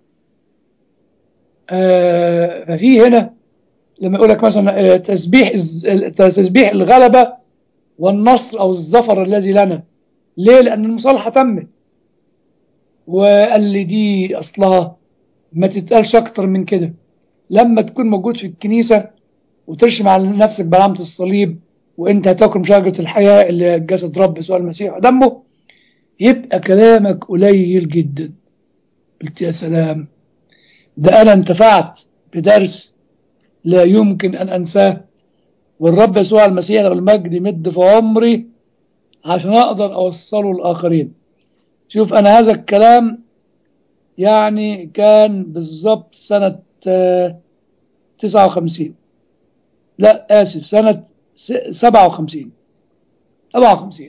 آه ففي هنا لما يقول لك مثلا آه، تسبيح الز- تسبيح الغلبه والنصر او الظفر الذي لنا ليه لان المصالحه تمت وقال لي دي اصلها ما تتقالش اكتر من كده لما تكون موجود في الكنيسه وترشم على نفسك بعلامه الصليب وانت هتاكل من شجره الحياه اللي جسد رب يسوع المسيح ودمه يبقى كلامك قليل جدا قلت يا سلام ده انا انتفعت بدرس لا يمكن ان انساه والرب يسوع المسيح له المجد يمد في عمري عشان اقدر اوصله للاخرين شوف انا هذا الكلام يعني كان بالظبط سنة آه، 59 لا آسف سنة س- 57 57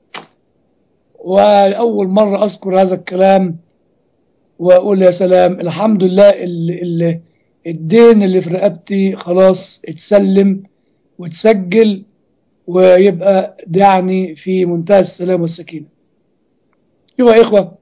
وأول مرة أذكر هذا الكلام وأقول يا سلام الحمد لله اللي اللي الدين اللي في رقبتي خلاص اتسلم واتسجل ويبقى ده يعني في منتهى السلام والسكينة يبقى يا إخوة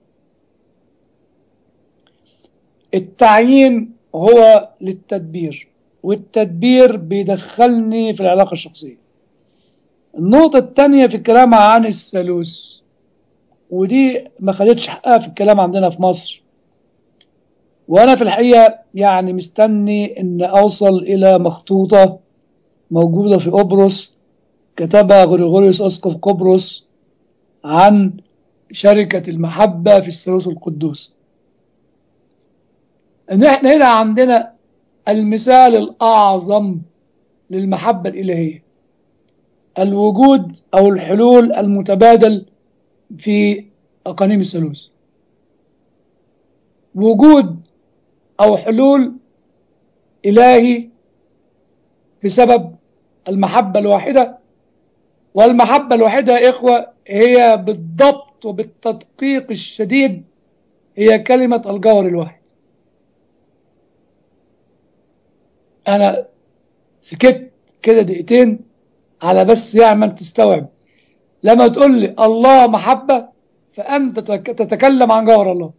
التعيين هو للتدبير والتدبير بيدخلني في العلاقة الشخصية النقطة الثانية في الكلام عن الثالوث ودي ما خدتش حقها في الكلام عندنا في مصر وأنا في الحقيقة يعني مستني إن أوصل إلى مخطوطة موجودة في قبرص كتبها غريغوريوس أسقف قبرص عن شركة المحبة في الثالوث القدوس ان احنا هنا عندنا المثال الاعظم للمحبة الالهية الوجود او الحلول المتبادل في اقانيم الثالوث وجود او حلول الهي بسبب المحبة الواحدة والمحبة الواحدة يا إخوة هي بالضبط وبالتدقيق الشديد هي كلمة الجوهر الواحد أنا سكت كده دقيقتين على بس يعني ما تستوعب لما تقول لي الله محبة فأنت تتكلم عن جوهر الله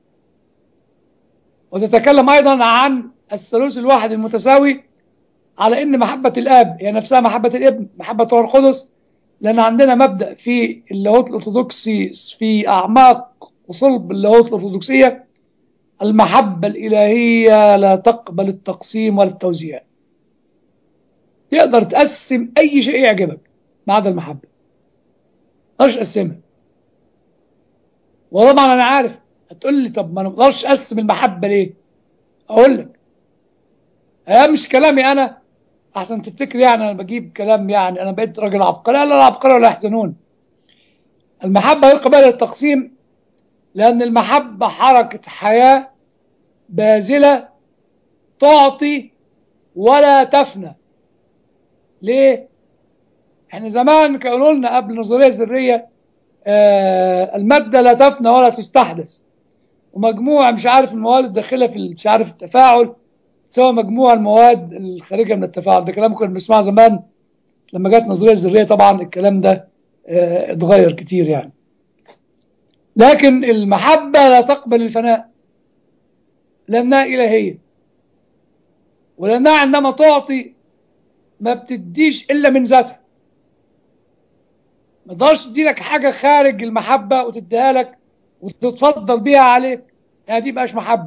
وتتكلم أيضا عن الثالوث الواحد المتساوي على ان محبة الاب هي نفسها محبة الابن محبة الروح القدس لان عندنا مبدأ في اللاهوت الارثوذكسي في اعماق وصلب اللاهوت الارثوذكسية المحبة الالهية لا تقبل التقسيم ولا التوزيع تقدر تقسم اي شيء يعجبك ما عدا المحبة ما تقدرش تقسمها وطبعا انا عارف هتقول لي طب ما نقدرش اقسم المحبة ليه اقول لك هي مش كلامي انا احسن تفتكر يعني انا بجيب كلام يعني انا بقيت راجل عبقري لا لا عبقري ولا يحزنون المحبه غير قابله للتقسيم لان المحبه حركه حياه باذله تعطي ولا تفنى ليه احنا زمان كانوا لنا قبل النظريه الذريه آه الماده لا تفنى ولا تستحدث ومجموع مش عارف المواد الداخله في مش عارف التفاعل تساوي مجموع المواد الخارجه من التفاعل ده كلام كنا بنسمعه زمان لما جت النظريه الذريه طبعا الكلام ده اه اتغير كتير يعني لكن المحبه لا تقبل الفناء لانها الهيه ولانها عندما تعطي ما بتديش الا من ذاتها ما تقدرش تدي لك حاجه خارج المحبه وتديها لك وتتفضل بيها عليك يعني دي بقاش محبه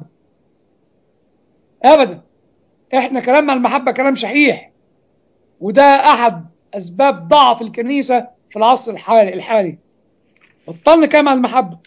ابدا احنا كلامنا عن المحبه كلام شحيح وده احد اسباب ضعف الكنيسه في العصر الحالي الحالي بطلنا نتكلم عن المحبة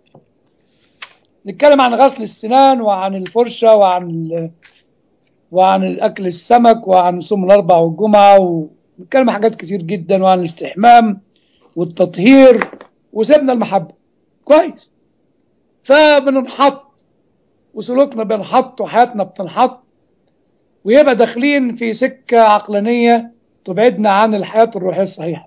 نتكلم عن غسل السنان وعن الفرشة وعن ال... وعن الأكل السمك وعن صوم الأربع والجمعة ونتكلم عن حاجات كتير جدا وعن الاستحمام والتطهير وسيبنا المحبة كويس فبننحط وسلوكنا بينحط وحياتنا بتنحط ويبقى داخلين في سكة عقلانية تبعدنا عن الحياة الروحية الصحيحة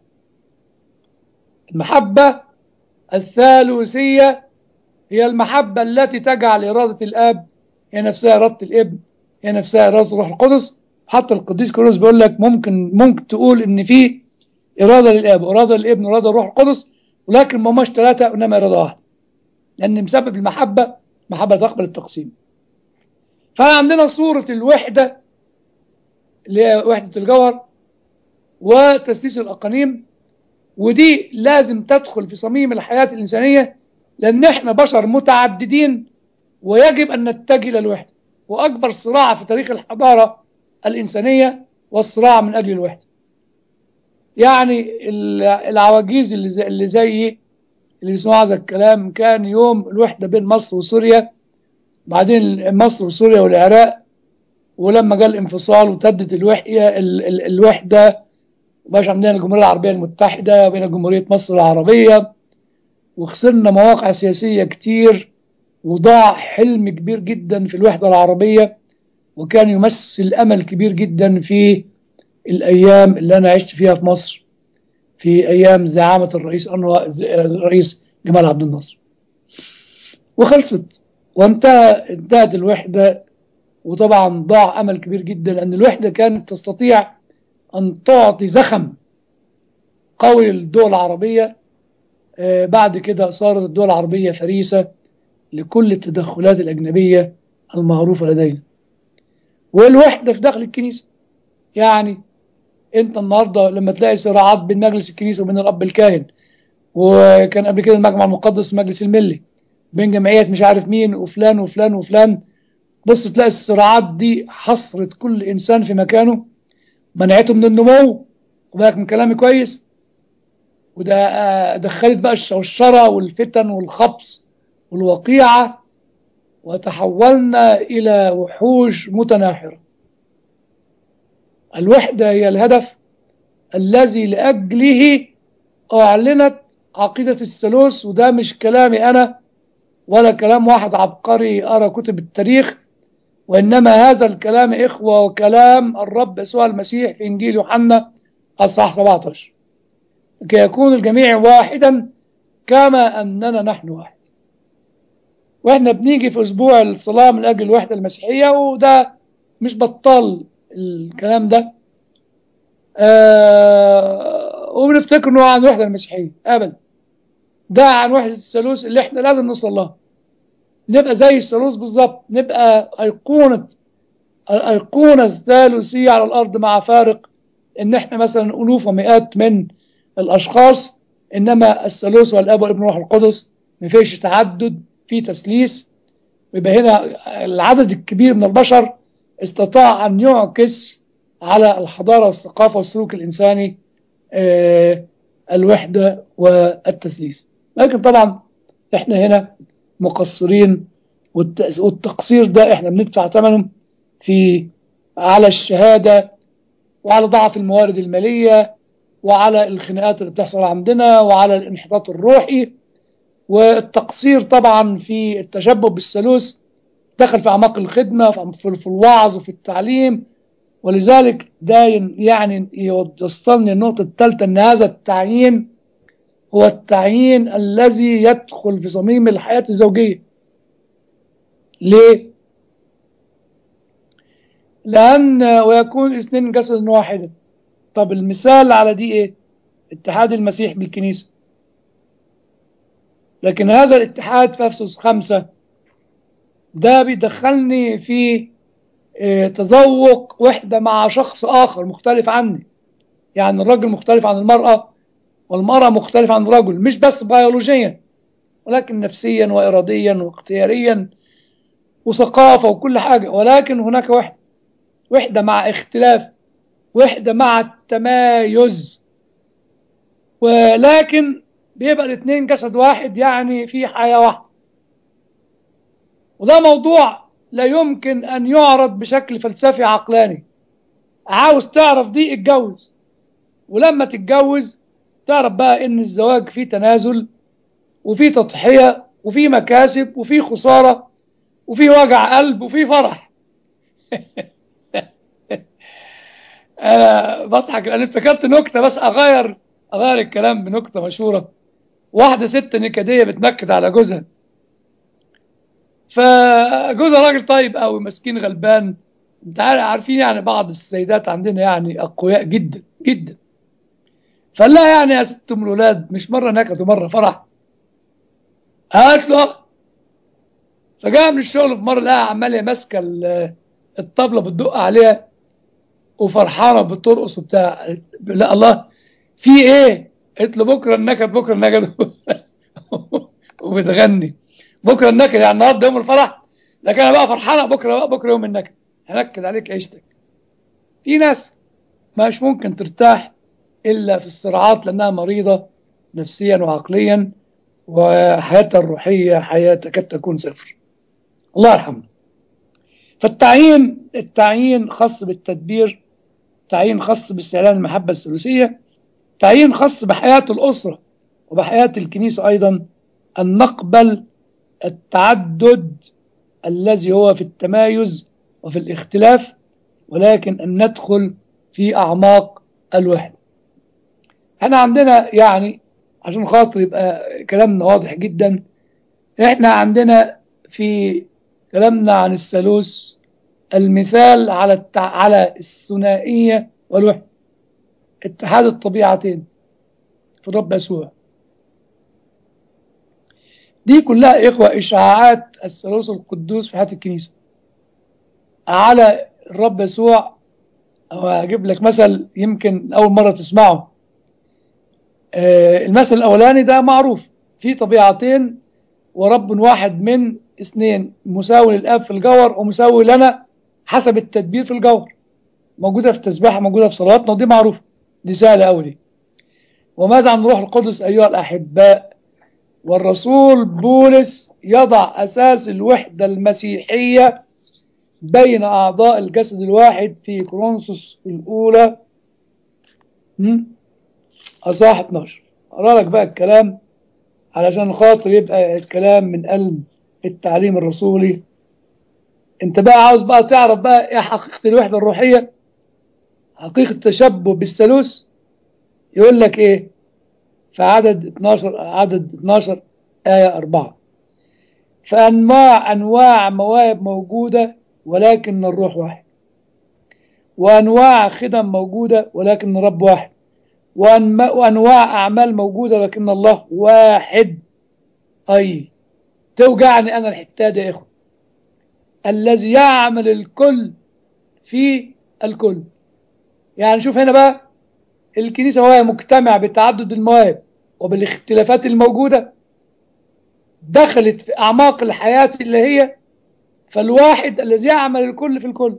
المحبة الثالوثية هي المحبة التي تجعل إرادة الآب هي نفسها إرادة الابن هي نفسها إرادة الروح القدس حتى القديس كورنثوس بيقول لك ممكن ممكن تقول إن في إرادة للآب وإرادة للابن وإرادة للروح القدس ولكن ما هماش ثلاثة إنما إرادة واحدة لأن بسبب المحبة محبة تقبل التقسيم فعندنا صورة الوحدة اللي هي وحدة الجوهر وتسليس الأقانيم ودي لازم تدخل في صميم الحياة الإنسانية لأن احنا بشر متعددين ويجب أن نتجه إلى الوحدة وأكبر صراع في تاريخ الحضارة الإنسانية والصراع من أجل الوحدة يعني العواجيز اللي زي اللي زيي اللي بيسمعوا هذا الكلام كان يوم الوحدة بين مصر وسوريا بعدين مصر وسوريا والعراق ولما جاء الانفصال وتدت الوحدة الوحدة وبقاش عندنا الجمهورية العربية المتحدة بين جمهورية مصر العربية وخسرنا مواقع سياسية كتير وضاع حلم كبير جدا في الوحدة العربية وكان يمثل أمل كبير جدا في الأيام اللي أنا عشت فيها في مصر في أيام زعامة الرئيس أنور الرئيس جمال عبد الناصر وخلصت وانتهى انتهت الوحدة وطبعا ضاع أمل كبير جدا لأن الوحدة كانت تستطيع أن تعطي زخم قوي للدول العربية بعد كده صارت الدول العربية فريسة لكل التدخلات الأجنبية المعروفة لدينا والوحدة في داخل الكنيسة يعني انت النهاردة لما تلاقي صراعات بين مجلس الكنيسة وبين الأب الكاهن وكان قبل كده المجمع المقدس والمجلس الملي بين جمعيات مش عارف مين وفلان وفلان وفلان بص تلاقي الصراعات دي حصرت كل إنسان في مكانه منعته من النمو وبالك من كلامي كويس وده دخلت بقى الشوشرة والفتن والخبص والوقيعة وتحولنا إلى وحوش متناحرة الوحدة هي الهدف الذي لأجله أعلنت عقيدة الثالوث وده مش كلامي أنا ولا كلام واحد عبقري أرى كتب التاريخ وإنما هذا الكلام إخوة وكلام الرب يسوع المسيح في إنجيل يوحنا أصحاح 17 كي يكون الجميع واحدا كما أننا نحن واحد وإحنا بنيجي في أسبوع الصلاة من أجل الوحدة المسيحية وده مش بطال الكلام ده آه وبنفتكر انه عن الوحدة المسيحية أبدا ده عن وحدة الثالوث اللي احنا لازم نوصل لها نبقى زي الثالوث بالظبط نبقى أيقونة الأيقونة الثالوثية على الأرض مع فارق إن إحنا مثلا ألوف ومئات من الأشخاص إنما الثالوث والأب والابن والروح القدس ما فيش تعدد في تسليس يبقى هنا العدد الكبير من البشر استطاع أن يعكس على الحضارة والثقافة والسلوك الإنساني آه الوحدة والتسليس لكن طبعا إحنا هنا مقصرين والتقصير ده احنا بندفع ثمنه في على الشهادة وعلى ضعف الموارد المالية وعلى الخناقات اللي بتحصل عندنا وعلى الانحطاط الروحي والتقصير طبعا في التشبه بالثالوث دخل في أعماق الخدمة في الوعظ وفي التعليم ولذلك ده يعني يوصلني النقطة الثالثة أن هذا التعيين هو التعيين الذي يدخل في صميم الحياة الزوجية ليه؟ لأن ويكون الاثنين جسدا واحدا طب المثال على دي ايه؟ اتحاد المسيح بالكنيسة لكن هذا الاتحاد في أفسس خمسة ده بيدخلني في اه تذوق وحدة مع شخص آخر مختلف عني يعني الرجل مختلف عن المرأة والمرأة مختلفة عن الرجل مش بس بيولوجيا ولكن نفسيا وإراديا واختياريا وثقافة وكل حاجة ولكن هناك وحدة وحدة مع اختلاف وحدة مع التمايز ولكن بيبقى الاثنين جسد واحد يعني في حياة واحدة وده موضوع لا يمكن أن يعرض بشكل فلسفي عقلاني عاوز تعرف دي اتجوز ولما تتجوز تعرف بقى ان الزواج فيه تنازل وفيه تضحية وفيه مكاسب وفيه خسارة وفيه وجع قلب وفيه فرح انا بضحك لان افتكرت نكته بس اغير اغير الكلام بنكته مشهوره واحده ست نكديه بتنكد على جوزها فجوزها راجل طيب قوي مسكين غلبان انت عارفين يعني بعض السيدات عندنا يعني اقوياء جدا جدا فقال لها يعني يا ست ام الولاد مش مره نكد ومره فرح قالت له فجاء من الشغل في مره لقاها عماله ماسكه الطبله بتدق عليها وفرحانه بترقص وبتاع لا الله في ايه؟ قلت له بكره النكد بكره النكد وبتغني بكره النكد يعني النهارده يوم الفرح لكن انا بقى فرحانه بكره بقى بكره يوم النكد هنكد عليك عيشتك في ناس مش ممكن ترتاح الا في الصراعات لانها مريضه نفسيا وعقليا وحياتها الروحيه حياه تكاد تكون صفر الله يرحمه فالتعيين التعيين خاص بالتدبير تعيين خاص باستعلان المحبة الثلاثية تعيين خاص بحياة الأسرة وبحياة الكنيسة أيضا أن نقبل التعدد الذي هو في التمايز وفي الاختلاف ولكن أن ندخل في أعماق الوحدة احنا عندنا يعني عشان خاطر يبقى كلامنا واضح جدا احنا عندنا في كلامنا عن الثالوث المثال على التع... على الثنائية والوحدة اتحاد الطبيعتين في الرب يسوع دي كلها يا إخوة إشعاعات الثالوث القدوس في حياة الكنيسة على الرب يسوع أو أجيب لك مثل يمكن أول مرة تسمعه آه المثل الأولاني ده معروف في طبيعتين ورب واحد من اثنين مساوي للاب في الجوهر ومساوي لنا حسب التدبير في الجوهر موجوده في التسبيحه موجوده في صلواتنا ودي معروفه دي سهله قوي دي وماذا عن روح القدس ايها الاحباء والرسول بولس يضع اساس الوحده المسيحيه بين اعضاء الجسد الواحد في كورنثوس الاولى اصحاح 12 اقرا لك بقى الكلام علشان خاطر يبقى الكلام من قلب التعليم الرسولي انت بقى عاوز بقى تعرف بقى ايه حقيقة الوحدة الروحية حقيقة التشبه بالثالوث يقول لك ايه في عدد 12 عدد 12 آية 4 فأنواع أنواع مواهب موجودة ولكن الروح واحد وأنواع خدم موجودة ولكن الرب واحد وأنواع أعمال موجودة لكن الله واحد أي توجعني أنا الحتة دي يا إخوة الذي يعمل الكل في الكل يعني شوف هنا بقى الكنيسة وهي مجتمع بتعدد المواهب وبالاختلافات الموجودة دخلت في أعماق الحياة اللي هي فالواحد الذي يعمل الكل في الكل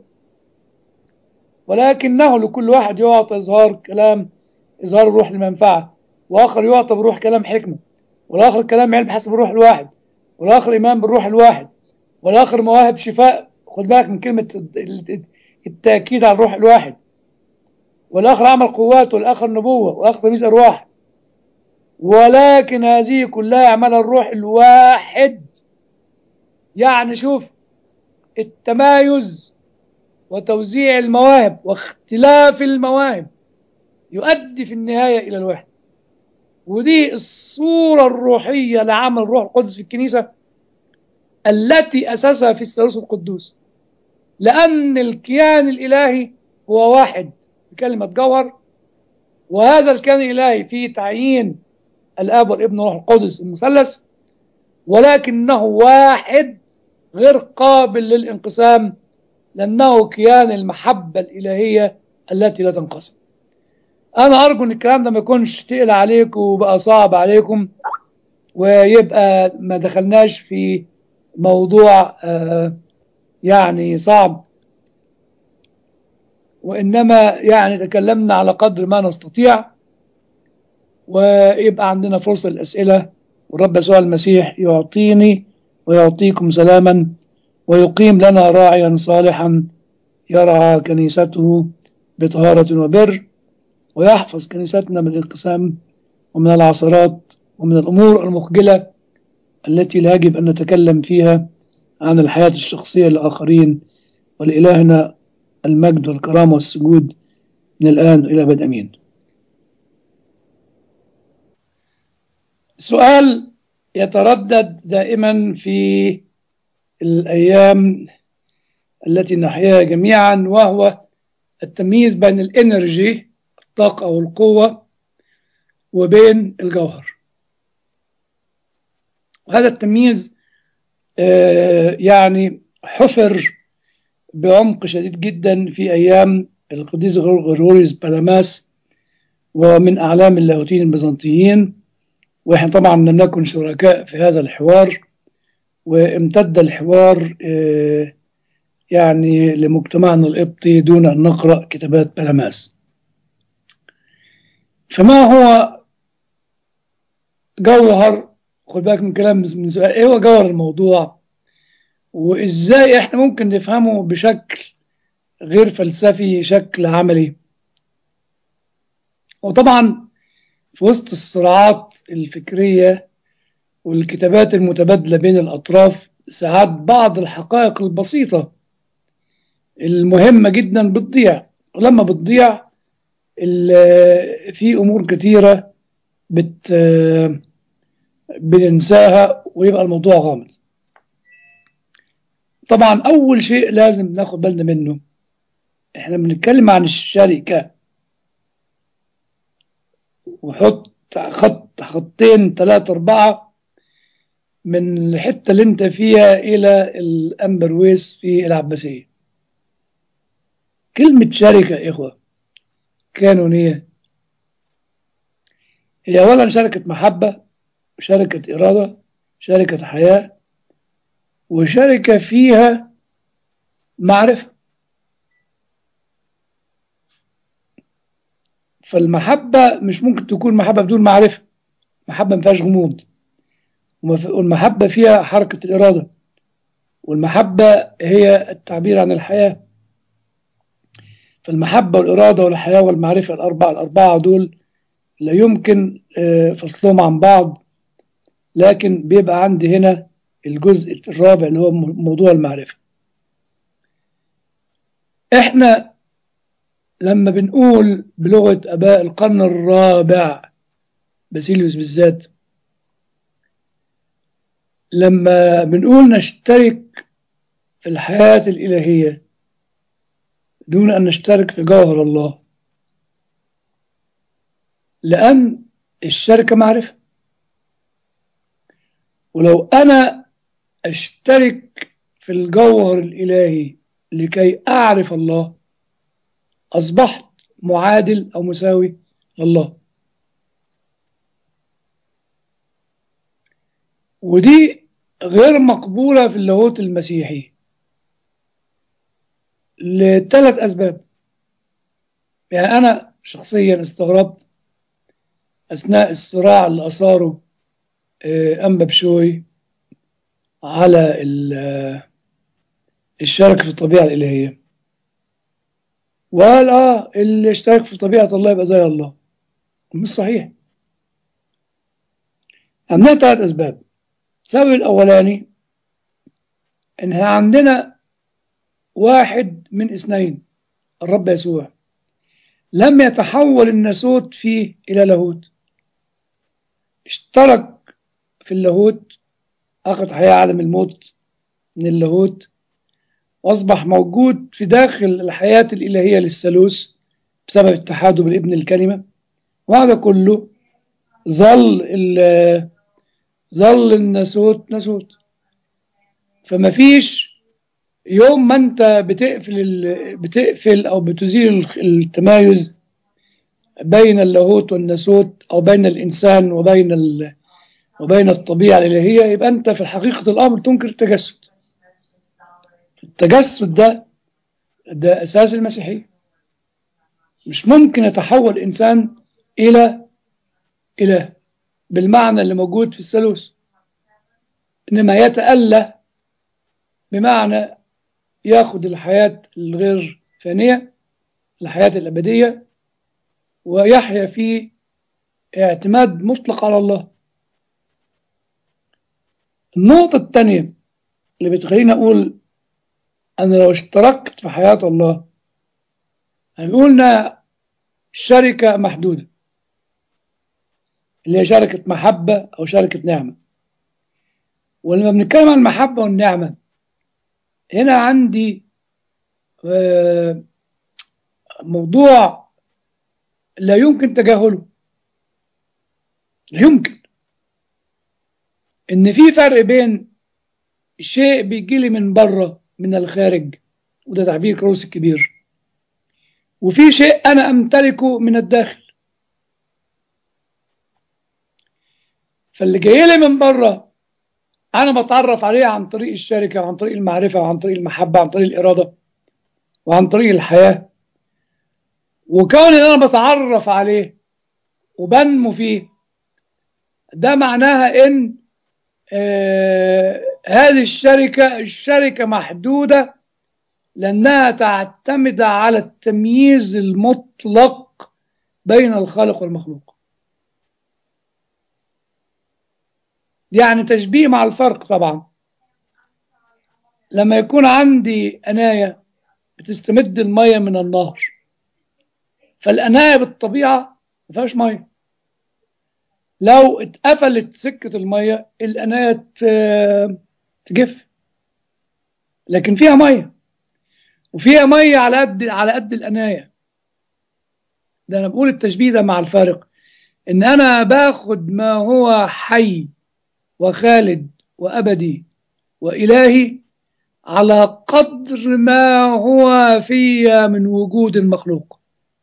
ولكنه لكل واحد يعطى إظهار كلام إظهار الروح لمنفعة وآخر يعطى بروح كلام حكمة والآخر كلام علم حسب الروح الواحد والآخر إيمان بالروح الواحد والآخر مواهب شفاء خد بالك من كلمة التأكيد على الروح الواحد والآخر عمل قوات والآخر نبوة والآخر تمييز أرواح ولكن هذه كلها يعملها الروح الواحد يعني شوف التمايز وتوزيع المواهب واختلاف المواهب يؤدي في النهاية إلى الوحدة ودي الصورة الروحية لعمل الروح القدس في الكنيسة التي أسسها في الثالوث القدوس لأن الكيان الإلهي هو واحد بكلمة جوهر وهذا الكيان الإلهي فيه تعيين الآب والابن والروح القدس المثلث ولكنه واحد غير قابل للانقسام لأنه كيان المحبة الإلهية التي لا تنقسم أنا أرجو أن الكلام ده ما يكونش تقل عليكم وبقى صعب عليكم ويبقى ما دخلناش في موضوع آه يعني صعب وإنما يعني تكلمنا على قدر ما نستطيع ويبقى عندنا فرصة للأسئلة والرب يسوع المسيح يعطيني ويعطيكم سلاما ويقيم لنا راعيا صالحا يرعى كنيسته بطهارة وبر ويحفظ كنيستنا من الانقسام ومن العثرات ومن الأمور المخجلة التي لا يجب أن نتكلم فيها عن الحياة الشخصية للآخرين ولإلهنا المجد والكرامة والسجود من الآن إلى أبد أمين سؤال يتردد دائما في الأيام التي نحياها جميعا وهو التمييز بين الانرجي الطاقة أو القوة وبين الجوهر وهذا التمييز آه يعني حفر بعمق شديد جدا في أيام القديس غرغوريوس بالاماس ومن أعلام اللاهوتيين البيزنطيين وإحنا طبعا لم نكن شركاء في هذا الحوار وامتد الحوار آه يعني لمجتمعنا القبطي دون أن نقرأ كتابات بالاماس فما هو جوهر خد بالك من كلام من سؤال ايه هو جوهر الموضوع وازاي احنا ممكن نفهمه بشكل غير فلسفي شكل عملي وطبعا في وسط الصراعات الفكرية والكتابات المتبادلة بين الأطراف ساعات بعض الحقائق البسيطة المهمة جدا بتضيع ولما بتضيع في أمور كثيرة بت بننساها ويبقى الموضوع غامض طبعا أول شيء لازم ناخد بالنا منه احنا بنتكلم عن الشركة وحط خط خطين ثلاثة أربعة من الحتة اللي انت فيها إلى الأمبرويس في العباسية كلمة شركة يا إخوة كانونية هي أولا شركة محبة وشركة إرادة شركة حياة وشركة فيها معرفة فالمحبة مش ممكن تكون محبة بدون معرفة محبة ما فيهاش غموض والمحبة فيها حركة الإرادة والمحبة هي التعبير عن الحياة فالمحبة والإرادة والحياة والمعرفة الأربعة الأربعة دول لا يمكن فصلهم عن بعض لكن بيبقى عندي هنا الجزء الرابع اللي هو موضوع المعرفة احنا لما بنقول بلغة أباء القرن الرابع باسيليوس بالذات لما بنقول نشترك في الحياة الإلهية دون أن نشترك في جوهر الله لأن الشركة معرفة ولو أنا أشترك في الجوهر الإلهي لكي أعرف الله أصبحت معادل أو مساوي لله ودي غير مقبولة في اللاهوت المسيحي لثلاث أسباب يعني أنا شخصيا استغربت أثناء الصراع اللي أثاره أنبا بشوي على الشرك في الطبيعة الإلهية وقال آه اللي اشترك في طبيعة الله يبقى زي الله مش صحيح عندنا ثلاث أسباب السبب الأولاني إن عندنا واحد من اثنين الرب يسوع لم يتحول الناسوت فيه إلى لاهوت اشترك في اللاهوت أخذ حياة عدم الموت من اللاهوت وأصبح موجود في داخل الحياة الإلهية للثالوث بسبب اتحاده بالابن الكلمة وهذا كله ظل ظل الناسوت ناسوت فما فيش يوم ما انت بتقفل بتقفل او بتزيل التمايز بين اللاهوت والناسوت او بين الانسان وبين ال... وبين الطبيعه الالهيه يبقى انت في حقيقه الامر تنكر التجسد التجسد ده ده اساس المسيحيه مش ممكن يتحول الانسان الى إله بالمعنى اللي موجود في الثالوث إنما يتأله بمعنى ياخد الحياة الغير فانية الحياة الأبدية ويحيا في اعتماد مطلق على الله النقطة الثانية اللي بتخليني أقول أنا لو اشتركت في حياة الله هنقولنا شركة محدودة اللي هي شركة محبة أو شركة نعمة ولما بنتكلم عن المحبة والنعمة هنا عندي موضوع لا يمكن تجاهله لا يمكن ان في فرق بين شيء بيجي لي من بره من الخارج وده تعبير كروس الكبير وفي شيء انا امتلكه من الداخل فاللي جاي لي من بره انا بتعرف عليه عن طريق الشركه وعن طريق المعرفه وعن طريق المحبه وعن طريق الاراده وعن طريق الحياه وكون ان انا بتعرف عليه وبنمو فيه ده معناها ان آه هذه الشركه الشركه محدوده لانها تعتمد على التمييز المطلق بين الخالق والمخلوق يعني تشبيه مع الفرق طبعا لما يكون عندي أناية بتستمد المية من النهر فالأناية بالطبيعة ما فيهاش مية لو اتقفلت سكة المية الأناية تجف لكن فيها مية وفيها مية على قد على قد الأناية ده أنا بقول التشبيه ده مع الفارق إن أنا باخد ما هو حي وخالد وأبدي وإلهي على قدر ما هو في من وجود المخلوق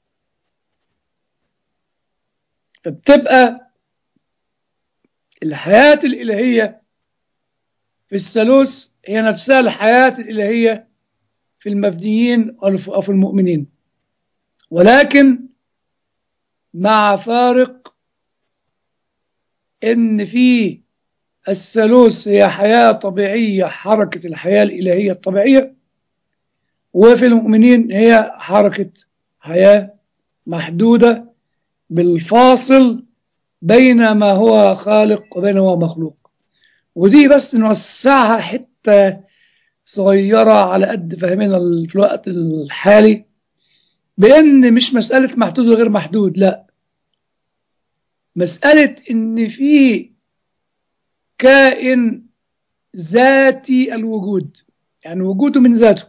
فبتبقى الحياة الإلهية في الثالوث هي نفسها الحياة الإلهية في المبنيين أو في المؤمنين ولكن مع فارق إن في الثالوث هي حياة طبيعية حركة الحياة الإلهية الطبيعية وفي المؤمنين هي حركة حياة محدودة بالفاصل بين ما هو خالق وبين ما هو مخلوق ودي بس نوسعها حتة صغيرة على قد فهمنا في الوقت الحالي بأن مش مسألة محدود وغير محدود لا مسألة إن في كائن ذاتي الوجود يعني وجوده من ذاته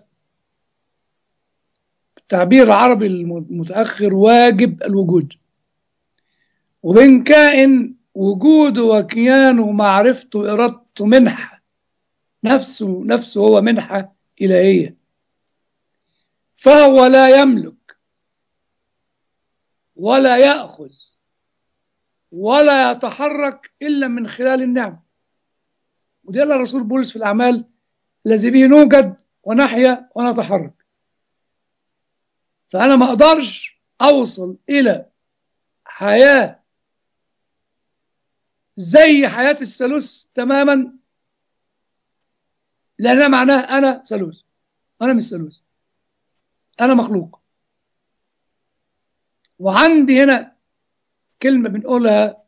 التعبير العربي المتأخر واجب الوجود وبين كائن وجوده وكيانه ومعرفته وإرادته منحة نفسه نفسه هو منحة إلهية فهو لا يملك ولا يأخذ ولا يتحرك إلا من خلال النعم وده اللي الرسول بولس في الأعمال الذي به نوجد ونحيا ونتحرك فأنا ما أقدرش أوصل إلى حياة زي حياة الثالوث تماما لأنها معناها أنا ثالوث أنا مش ثالوث أنا مخلوق وعندي هنا كلمة بنقولها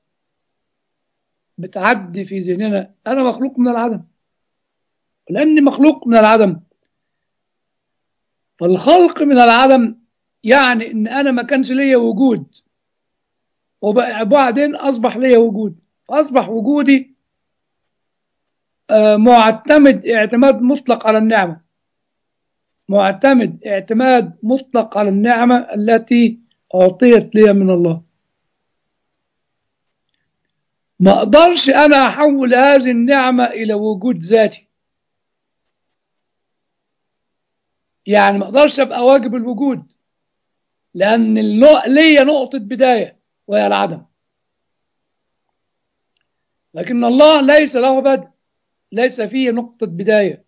بتعدي في ذهننا أنا مخلوق من العدم لأني مخلوق من العدم فالخلق من العدم يعني إن أنا ما كانش ليا وجود وبعدين أصبح ليا وجود فأصبح وجودي معتمد اعتماد مطلق على النعمة معتمد اعتماد مطلق على النعمة التي أعطيت لي من الله ما أقدرش أنا أحول هذه النعمة إلى وجود ذاتي يعني ما أقدرش أبقى واجب الوجود لأن ليا نقطة بداية وهي العدم لكن الله ليس له بدء ليس فيه نقطة بداية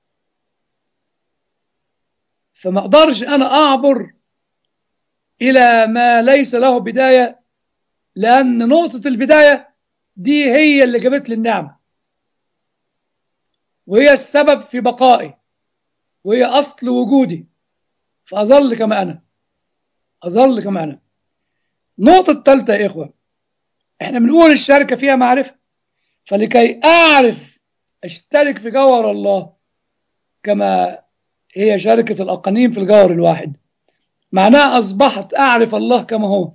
فما أقدرش أنا أعبر إلى ما ليس له بداية لأن نقطة البداية دي هي اللي جابت لي النعمة وهي السبب في بقائي وهي أصل وجودي فأظل كما أنا أظل كما أنا النقطة الثالثة يا إخوة إحنا بنقول الشركة فيها معرفة فلكي أعرف أشترك في جوهر الله كما هي شركة الأقانيم في الجوهر الواحد معناها أصبحت أعرف الله كما هو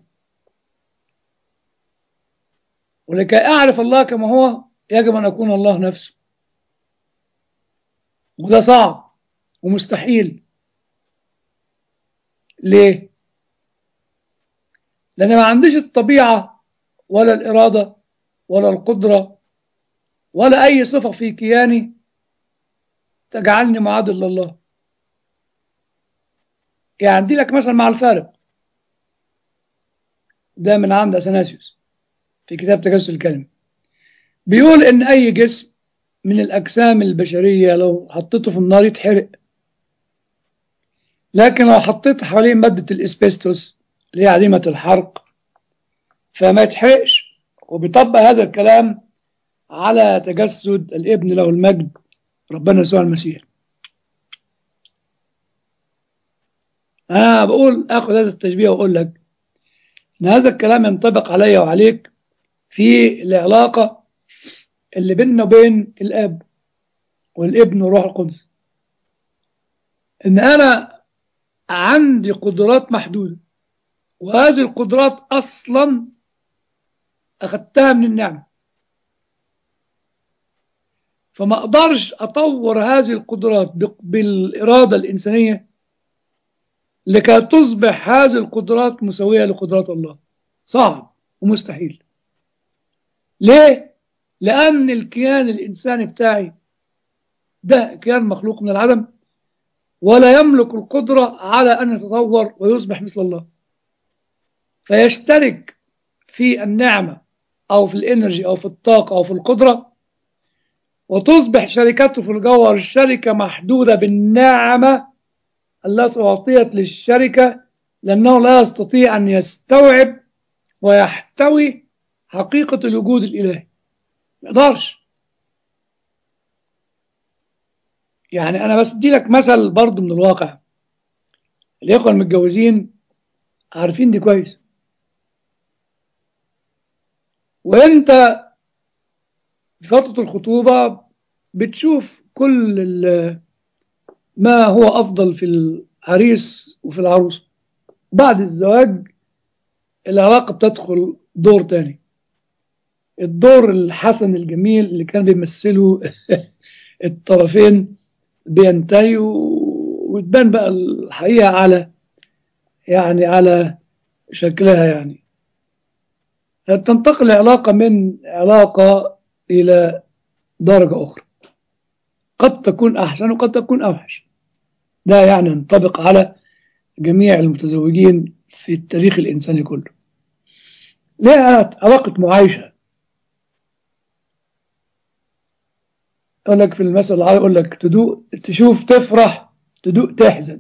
ولكي أعرف الله كما هو يجب أن أكون الله نفسه وده صعب ومستحيل ليه؟ لأن ما عنديش الطبيعة ولا الإرادة ولا القدرة ولا أي صفة في كياني تجعلني معادل لله يعني عندي لك مثلا مع الفارق ده من عند أثناسيوس في كتاب تجسد الكلمة بيقول إن أي جسم من الأجسام البشرية لو حطيته في النار يتحرق لكن لو حطيت حواليه مادة الإسبستوس اللي هي عديمة الحرق فما يتحرقش وبيطبق هذا الكلام على تجسد الابن له المجد ربنا يسوع المسيح أنا بقول أخذ هذا التشبيه وأقول لك إن هذا الكلام ينطبق علي وعليك في العلاقة اللي بيننا وبين الاب والابن والروح القدس ان انا عندي قدرات محدودة وهذه القدرات اصلا اخذتها من النعمة فما اقدرش اطور هذه القدرات بالارادة الانسانية لكي تصبح هذه القدرات مساوية لقدرات الله صعب ومستحيل ليه؟ لأن الكيان الإنساني بتاعي ده كيان مخلوق من العدم ولا يملك القدرة على أن يتطور ويصبح مثل الله فيشترك في النعمة أو في الإنرجي أو في الطاقة أو في القدرة وتصبح شركته في الجوهر الشركة محدودة بالنعمة التي أعطيت للشركة لأنه لا يستطيع أن يستوعب ويحتوي حقيقة الوجود الإلهي ما يقدرش يعني أنا بس أدي لك مثل برضه من الواقع الإخوة المتجوزين عارفين دي كويس وأنت في فترة الخطوبة بتشوف كل ما هو أفضل في العريس وفي العروس بعد الزواج العلاقة بتدخل دور تاني الدور الحسن الجميل اللي كان بيمثله الطرفين بينتهي وتبان بقى الحقيقة على يعني على شكلها يعني تنتقل العلاقة من علاقة إلى درجة أخرى قد تكون أحسن وقد تكون أوحش ده يعني ينطبق على جميع المتزوجين في التاريخ الإنساني كله لها علاقة معايشة يقول لك في المثل العربي يقول لك تدوق تشوف تفرح تدوق تحزن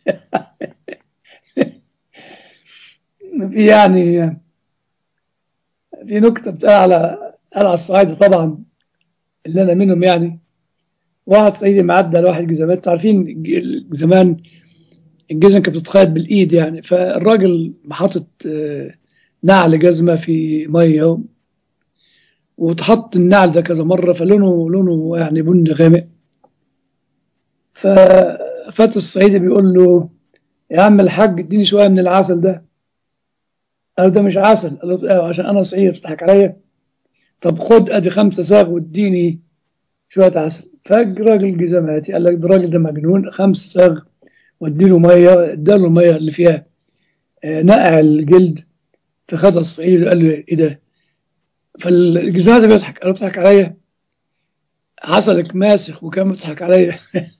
في يعني في نكتة بتاع على على الصعيدة طبعا اللي أنا منهم يعني واحد صعيدي معدى لواحد جزمات عارفين زمان الجزم كانت بتتخيط بالإيد يعني فالراجل حاطط نعل جزمة في مية وتحط النعل ده كذا مرة فلونه لونه يعني بني غامق ففات الصعيدي بيقول له يا عم الحاج اديني شوية من العسل ده قال ده مش عسل قال له ايوه عشان انا صعيدي بتضحك عليا طب خد ادي خمسة ساغ واديني شوية عسل فالراجل جزماتي قال لك ده الراجل ده مجنون خمسة ساغ واديله مية اداله المية اللي فيها نقع الجلد فخدها الصعيدي وقال له ايه ده فالجزازة بيضحك قال بتضحك عليا عسلك ماسخ وكان بتضحك عليا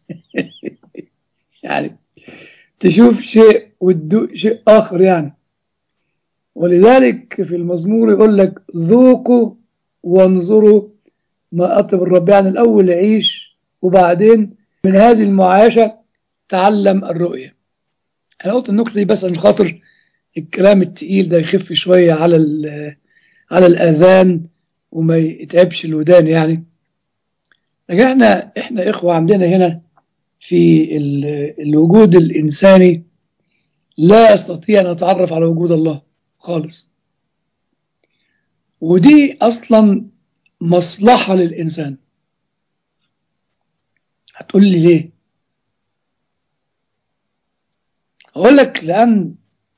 يعني تشوف شيء وتدوق شيء آخر يعني ولذلك في المزمور يقول لك ذوقوا وانظروا ما أطب الرب يعني الأول عيش وبعدين من هذه المعايشة تعلم الرؤية أنا قلت النقطة دي بس عشان خاطر الكلام التقيل ده يخف شوية على على الآذان وما يتعبش الودان يعني لكن احنا احنا إخوة عندنا هنا في ال- الوجود الإنساني لا أستطيع أن أتعرف على وجود الله خالص ودي أصلا مصلحة للإنسان هتقول لي ليه أقول لك لأن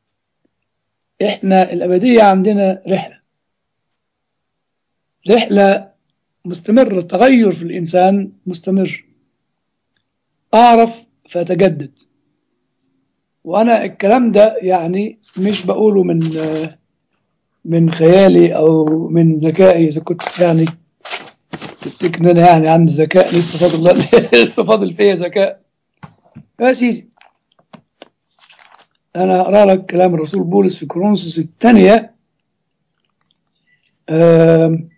إحنا الأبدية عندنا رحلة رحلة مستمرة تغير في الإنسان مستمر أعرف فأتجدد وأنا الكلام ده يعني مش بقوله من من خيالي أو من ذكائي إذا كنت يعني تفتكر إن أنا يعني عندي ذكاء لسه فاضل لسه فاضل فيا ذكاء يا سيدي أنا أقرأ لك كلام الرسول بولس في كورنثوس الثانية آم،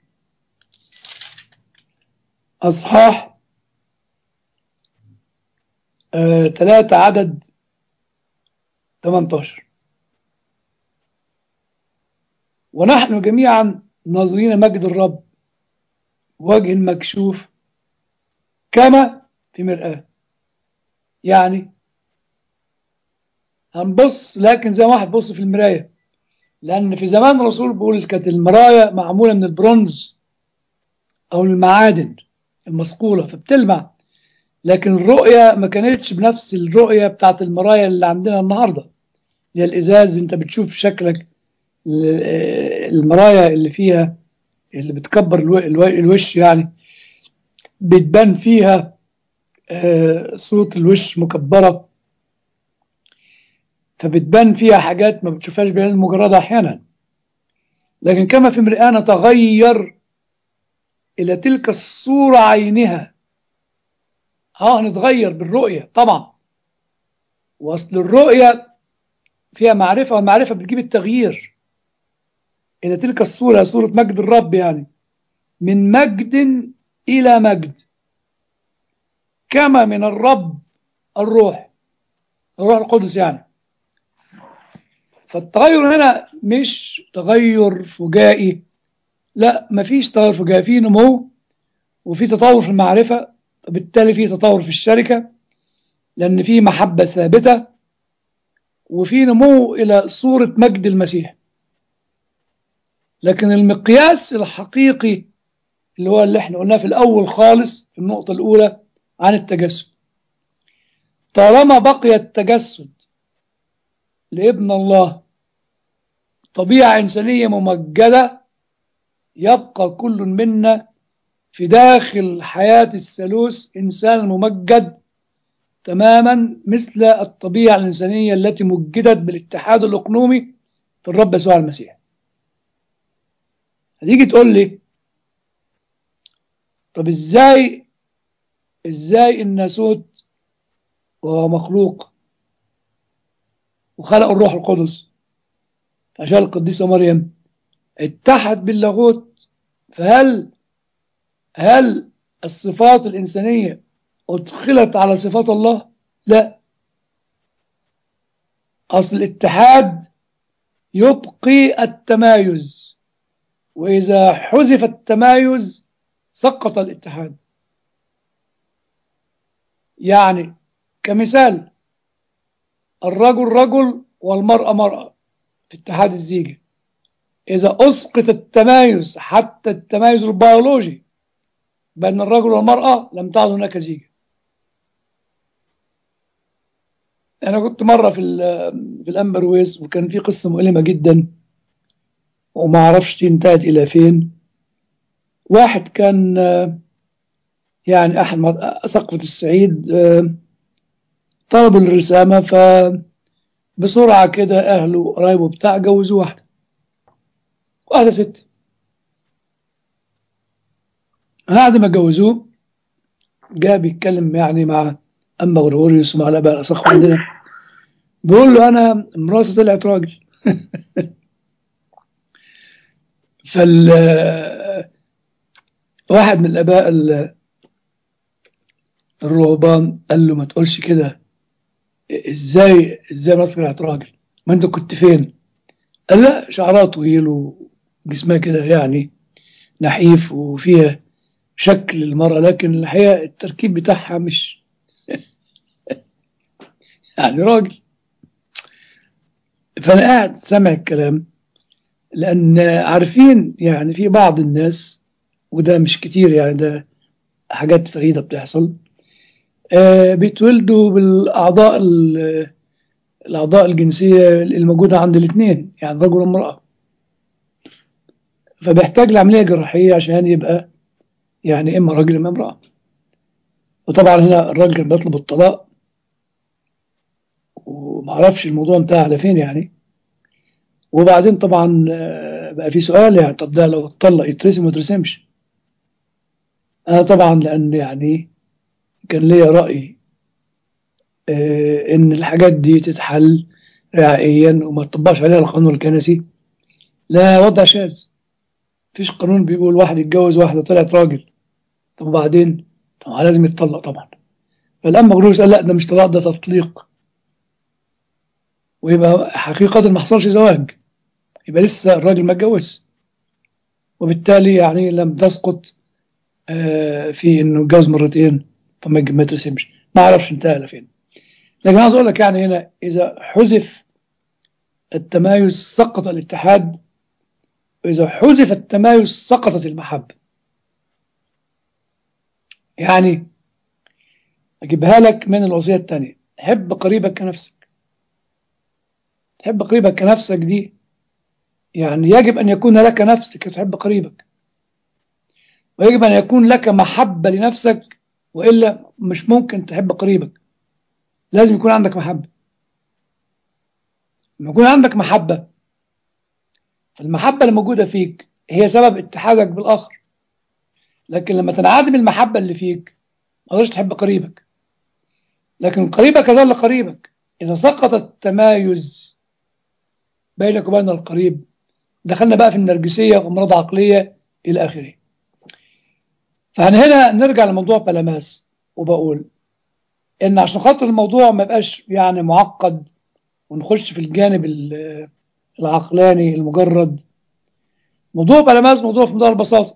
أصحاح آه، ثلاثة عدد 18 ونحن جميعا ناظرين مجد الرب وجه المكشوف كما في مرآة يعني هنبص لكن زي ما واحد بص في المراية لأن في زمان الرسول بولس كانت المراية معمولة من البرونز أو المعادن المصقولة فبتلمع لكن الرؤية ما كانتش بنفس الرؤية بتاعت المرايا اللي عندنا النهاردة اللي هي الإزاز أنت بتشوف شكلك ال- المرايا اللي فيها اللي بتكبر الو- الو- الوش يعني بتبان فيها آه، صورة الوش مكبرة فبتبان فيها حاجات ما بتشوفهاش بعين المجردة أحيانا لكن كما في مرآة نتغير إلى تلك الصورة عينها اه نتغير بالرؤية طبعا واصل الرؤية فيها معرفة والمعرفة بتجيب التغيير إلى تلك الصورة صورة مجد الرب يعني من مجد إلى مجد كما من الرب الروح الروح القدس يعني فالتغير هنا مش تغير فجائي لا مفيش تغير فجائي في نمو وفي تطور في المعرفة وبالتالي في تطور في الشركة لأن في محبة ثابتة وفي نمو إلى صورة مجد المسيح لكن المقياس الحقيقي اللي هو اللي احنا قلناه في الأول خالص في النقطة الأولى عن التجسد طالما بقي التجسد لابن الله طبيعة إنسانية ممجدة يبقى كل منا في داخل حياة الثالوث إنسان ممجد تماما مثل الطبيعة الإنسانية التي مجدت بالاتحاد الأقنومي في الرب يسوع المسيح هتيجي تقول لي طب ازاي ازاي الناسوت وهو مخلوق وخلق الروح القدس عشان القديسة مريم اتحد باللاهوت فهل هل الصفات الإنسانية أدخلت على صفات الله؟ لا أصل الاتحاد يبقي التمايز وإذا حذف التمايز سقط الاتحاد يعني كمثال الرجل رجل والمرأة مرأة في اتحاد الزيجة إذا أسقط التمايز حتى التمايز البيولوجي بين الرجل والمرأة لم تعد هناك زيجة أنا كنت مرة في في الأمبرويز وكان في قصة مؤلمة جدا وما أعرفش دي انتهت إلى فين واحد كان يعني أحد سقفة السعيد طلب الرسامة فبسرعة كده أهله وقرايبه بتاع جوزوا واحدة واحدة ست بعد ما جوزوه جاء بيتكلم يعني مع أما غرغوريوس ومع الآباء الأصح عندنا بيقول له أنا مراتي طلعت راجل فال واحد من الآباء الرهبان قال له ما تقولش كده ازاي ازاي مراتي طلعت راجل ما انت كنت فين قال لا شعرها طويل جسمها كده يعني نحيف وفيها شكل المرأة لكن الحقيقة التركيب بتاعها مش يعني راجل فأنا قاعد سامع الكلام لأن عارفين يعني في بعض الناس وده مش كتير يعني ده حاجات فريدة بتحصل آه بيتولدوا بالأعضاء الأعضاء الجنسية الموجودة عند الاثنين يعني رجل وامرأة فبيحتاج لعملية جراحية عشان يبقى يعني إما راجل إما امرأة وطبعا هنا الراجل كان بيطلب الطلاق ومعرفش الموضوع انتهى على فين يعني وبعدين طبعا بقى في سؤال يعني طب ده لو اتطلق يترسم ما يترسمش انا طبعا لان يعني كان ليا راي ان الحاجات دي تتحل رعائيا وما تطبقش عليها القانون الكنسي لا وضع شاذ مفيش قانون بيقول واحد يتجوز واحده طلعت راجل طب وبعدين طبعا لازم يتطلق طبعا فالان مغلوب قال لا ده مش طلاق ده تطليق ويبقى حقيقة ما حصلش زواج يبقى لسه الراجل ما اتجوز وبالتالي يعني لم تسقط في انه اتجوز مرتين فما ما ترسمش ما اعرفش انتهى على فين لكن عاوز اقول لك يعني هنا اذا حذف التمايز سقط الاتحاد واذا حذف التمايز سقطت المحبه يعني اجيبها لك من الوصيه الثانيه حب قريبك كنفسك تحب قريبك كنفسك دي يعني يجب أن يكون لك نفسك تحب قريبك ويجب أن يكون لك محبة لنفسك وإلا مش ممكن تحب قريبك لازم يكون عندك محبة لما يكون عندك محبة فالمحبة اللي موجودة فيك هي سبب اتحادك بالآخر لكن لما تنعدم المحبة اللي فيك ما تقدرش تحب قريبك لكن قريبك يظل قريبك إذا سقط التمايز بينك وبين القريب دخلنا بقى في النرجسية وأمراض عقلية إلى آخره فهنا نرجع لموضوع بلاماس وبقول إن عشان خاطر الموضوع ما يبقاش يعني معقد ونخش في الجانب العقلاني المجرد موضوع بلاماس موضوع في منتهى البساطة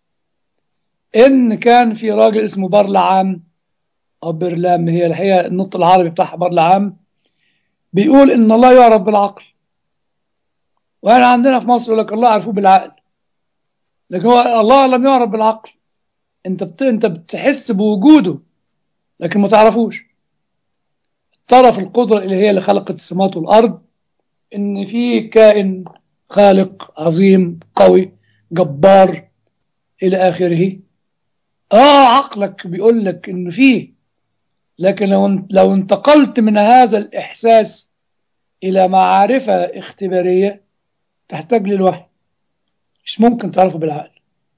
إن كان في راجل اسمه برلعام أو برلام هي الحقيقة النطق العربي بتاعها برلعام بيقول إن الله يعرف بالعقل واحنا عندنا في مصر يقول لك الله عرفوه بالعقل لكن هو الله لم يعرف بالعقل انت بت... انت بتحس بوجوده لكن ما تعرفوش طرف القدرة اللي هي اللي خلقت السماوات والأرض إن في كائن خالق عظيم قوي جبار إلى آخره آه عقلك بيقول لك إنه فيه لكن لو لو انتقلت من هذا الإحساس إلى معرفة اختبارية تحتاج للوحي مش ممكن تعرفه بالعقل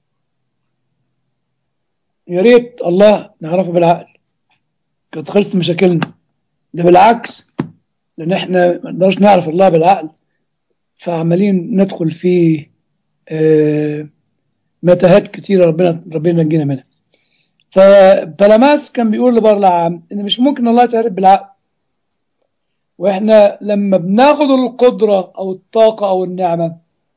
يا ريت الله نعرفه بالعقل كانت خلصت مشاكلنا ده بالعكس لان احنا ما نقدرش نعرف الله بالعقل فعمالين ندخل في آه متاهات كتيره ربنا ربنا ينجينا منها فبلاماس كان بيقول لبرلعام ان مش ممكن الله يتعرف بالعقل واحنا لما بناخد القدره او الطاقه او النعمه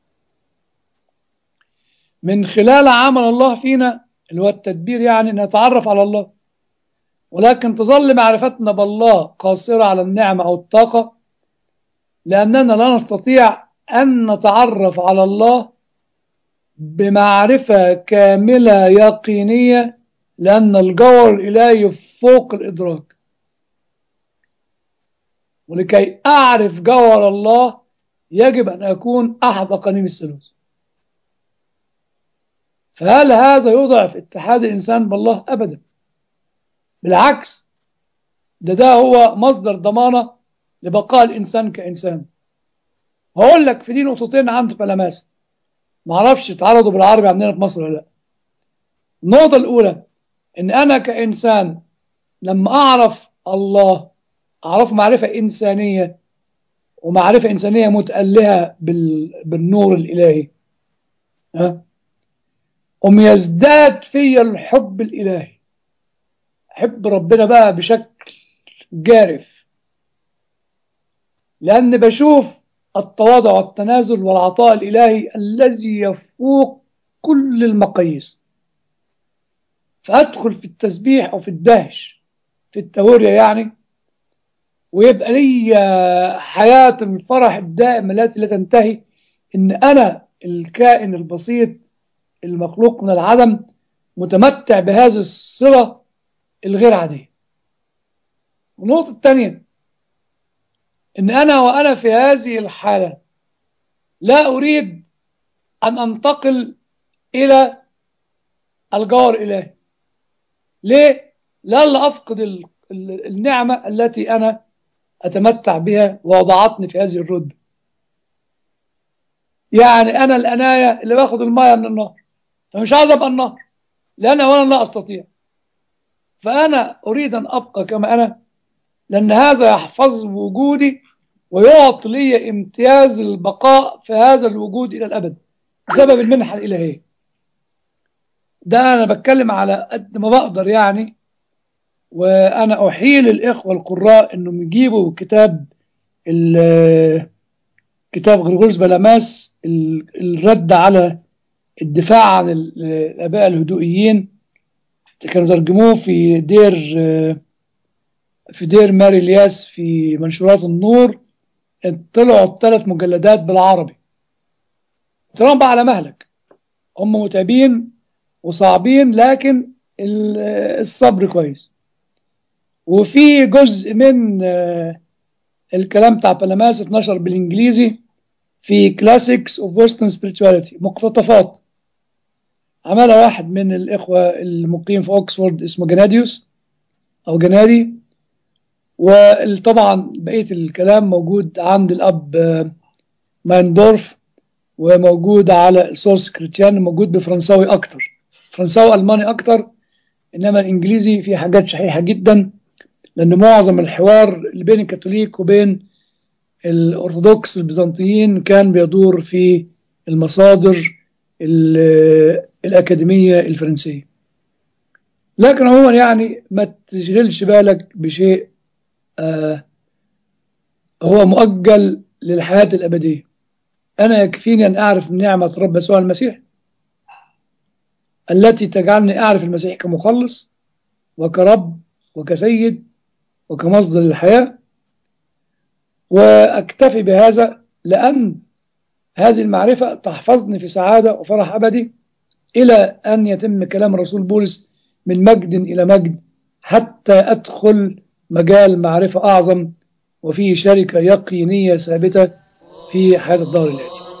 من خلال عمل الله فينا اللي هو التدبير يعني نتعرف على الله ولكن تظل معرفتنا بالله قاصرة على النعمة أو الطاقة لأننا لا نستطيع أن نتعرف على الله بمعرفة كاملة يقينية لأن الجوهر الإلهي فوق الإدراك ولكي أعرف جوهر الله يجب أن أكون أحد أقانيم الثالوث فهل هذا يضعف اتحاد الإنسان بالله أبدا بالعكس ده ده هو مصدر ضمانة لبقاء الإنسان كإنسان هقول لك في دي نقطتين عند بلاماسة معرفش اتعرضوا بالعربي عندنا في مصر ولا لا النقطة الأولى إن أنا كإنسان لما أعرف الله أعرفه معرفة إنسانية ومعرفة إنسانية متألهة بال... بالنور الإلهي ها أم يزداد في الحب الإلهي أحب ربنا بقى بشكل جارف لأن بشوف التواضع والتنازل والعطاء الإلهي الذي يفوق كل المقاييس فأدخل في التسبيح وفي الدهش في التورية يعني ويبقى لي حياة الفرح الدائم التي لا تنتهي إن أنا الكائن البسيط المخلوق من العدم متمتع بهذه الصلة الغير عادية النقطة الثانية إن أنا وأنا في هذه الحالة لا أريد أن أنتقل إلى الجار الإلهي ليه؟ لألا أفقد ال- ال- النعمة التي أنا أتمتع بها ووضعتني في هذه الرتبة يعني أنا الأناية اللي باخد المية من النهر فمش عايز أبقى النهر لأن أولا لا أستطيع فأنا أريد أن أبقى كما أنا لأن هذا يحفظ وجودي ويعطي لي امتياز البقاء في هذا الوجود إلى الأبد بسبب المنحة الإلهية ده أنا بتكلم على قد ما بقدر يعني وأنا أحيل الإخوة القراء إنهم يجيبوا كتاب ال- كتاب غرغورس بلاماس ال- الرد على الدفاع عن ال- الآباء الهدوئيين كانوا ترجموه في دير في دير ماري الياس في منشورات النور طلعوا الثلاث مجلدات بالعربي طلعوا بقى على مهلك هم متعبين وصعبين لكن ال- الصبر كويس وفي جزء من آه، الكلام بتاع بلاماس اتنشر بالانجليزي في كلاسيكس اوف ويسترن سبيريتواليتي مقتطفات عملها واحد من الاخوه المقيم في اوكسفورد اسمه جناديوس او جنادي وطبعا بقيه الكلام موجود عند الاب آه، مايندورف وموجود على السورس كريتيان موجود بفرنساوي اكتر فرنساوي الماني اكتر انما الانجليزي فيه حاجات شحيحه جدا لان معظم الحوار اللي بين الكاثوليك وبين الارثوذكس البيزنطيين كان بيدور في المصادر ال- الاكاديميه الفرنسيه لكن عموما يعني ما تشغلش بالك بشيء آه هو مؤجل للحياه الابديه انا يكفيني ان اعرف نعمه رب يسوع المسيح التي تجعلني اعرف المسيح كمخلص وكرب وكسيد وكمصدر الحياة وأكتفي بهذا لأن هذه المعرفة تحفظني في سعادة وفرح أبدي إلى أن يتم كلام الرسول بولس من مجد إلى مجد حتى أدخل مجال معرفة أعظم وفيه شركة يقينية ثابتة في حياة الدار الآتي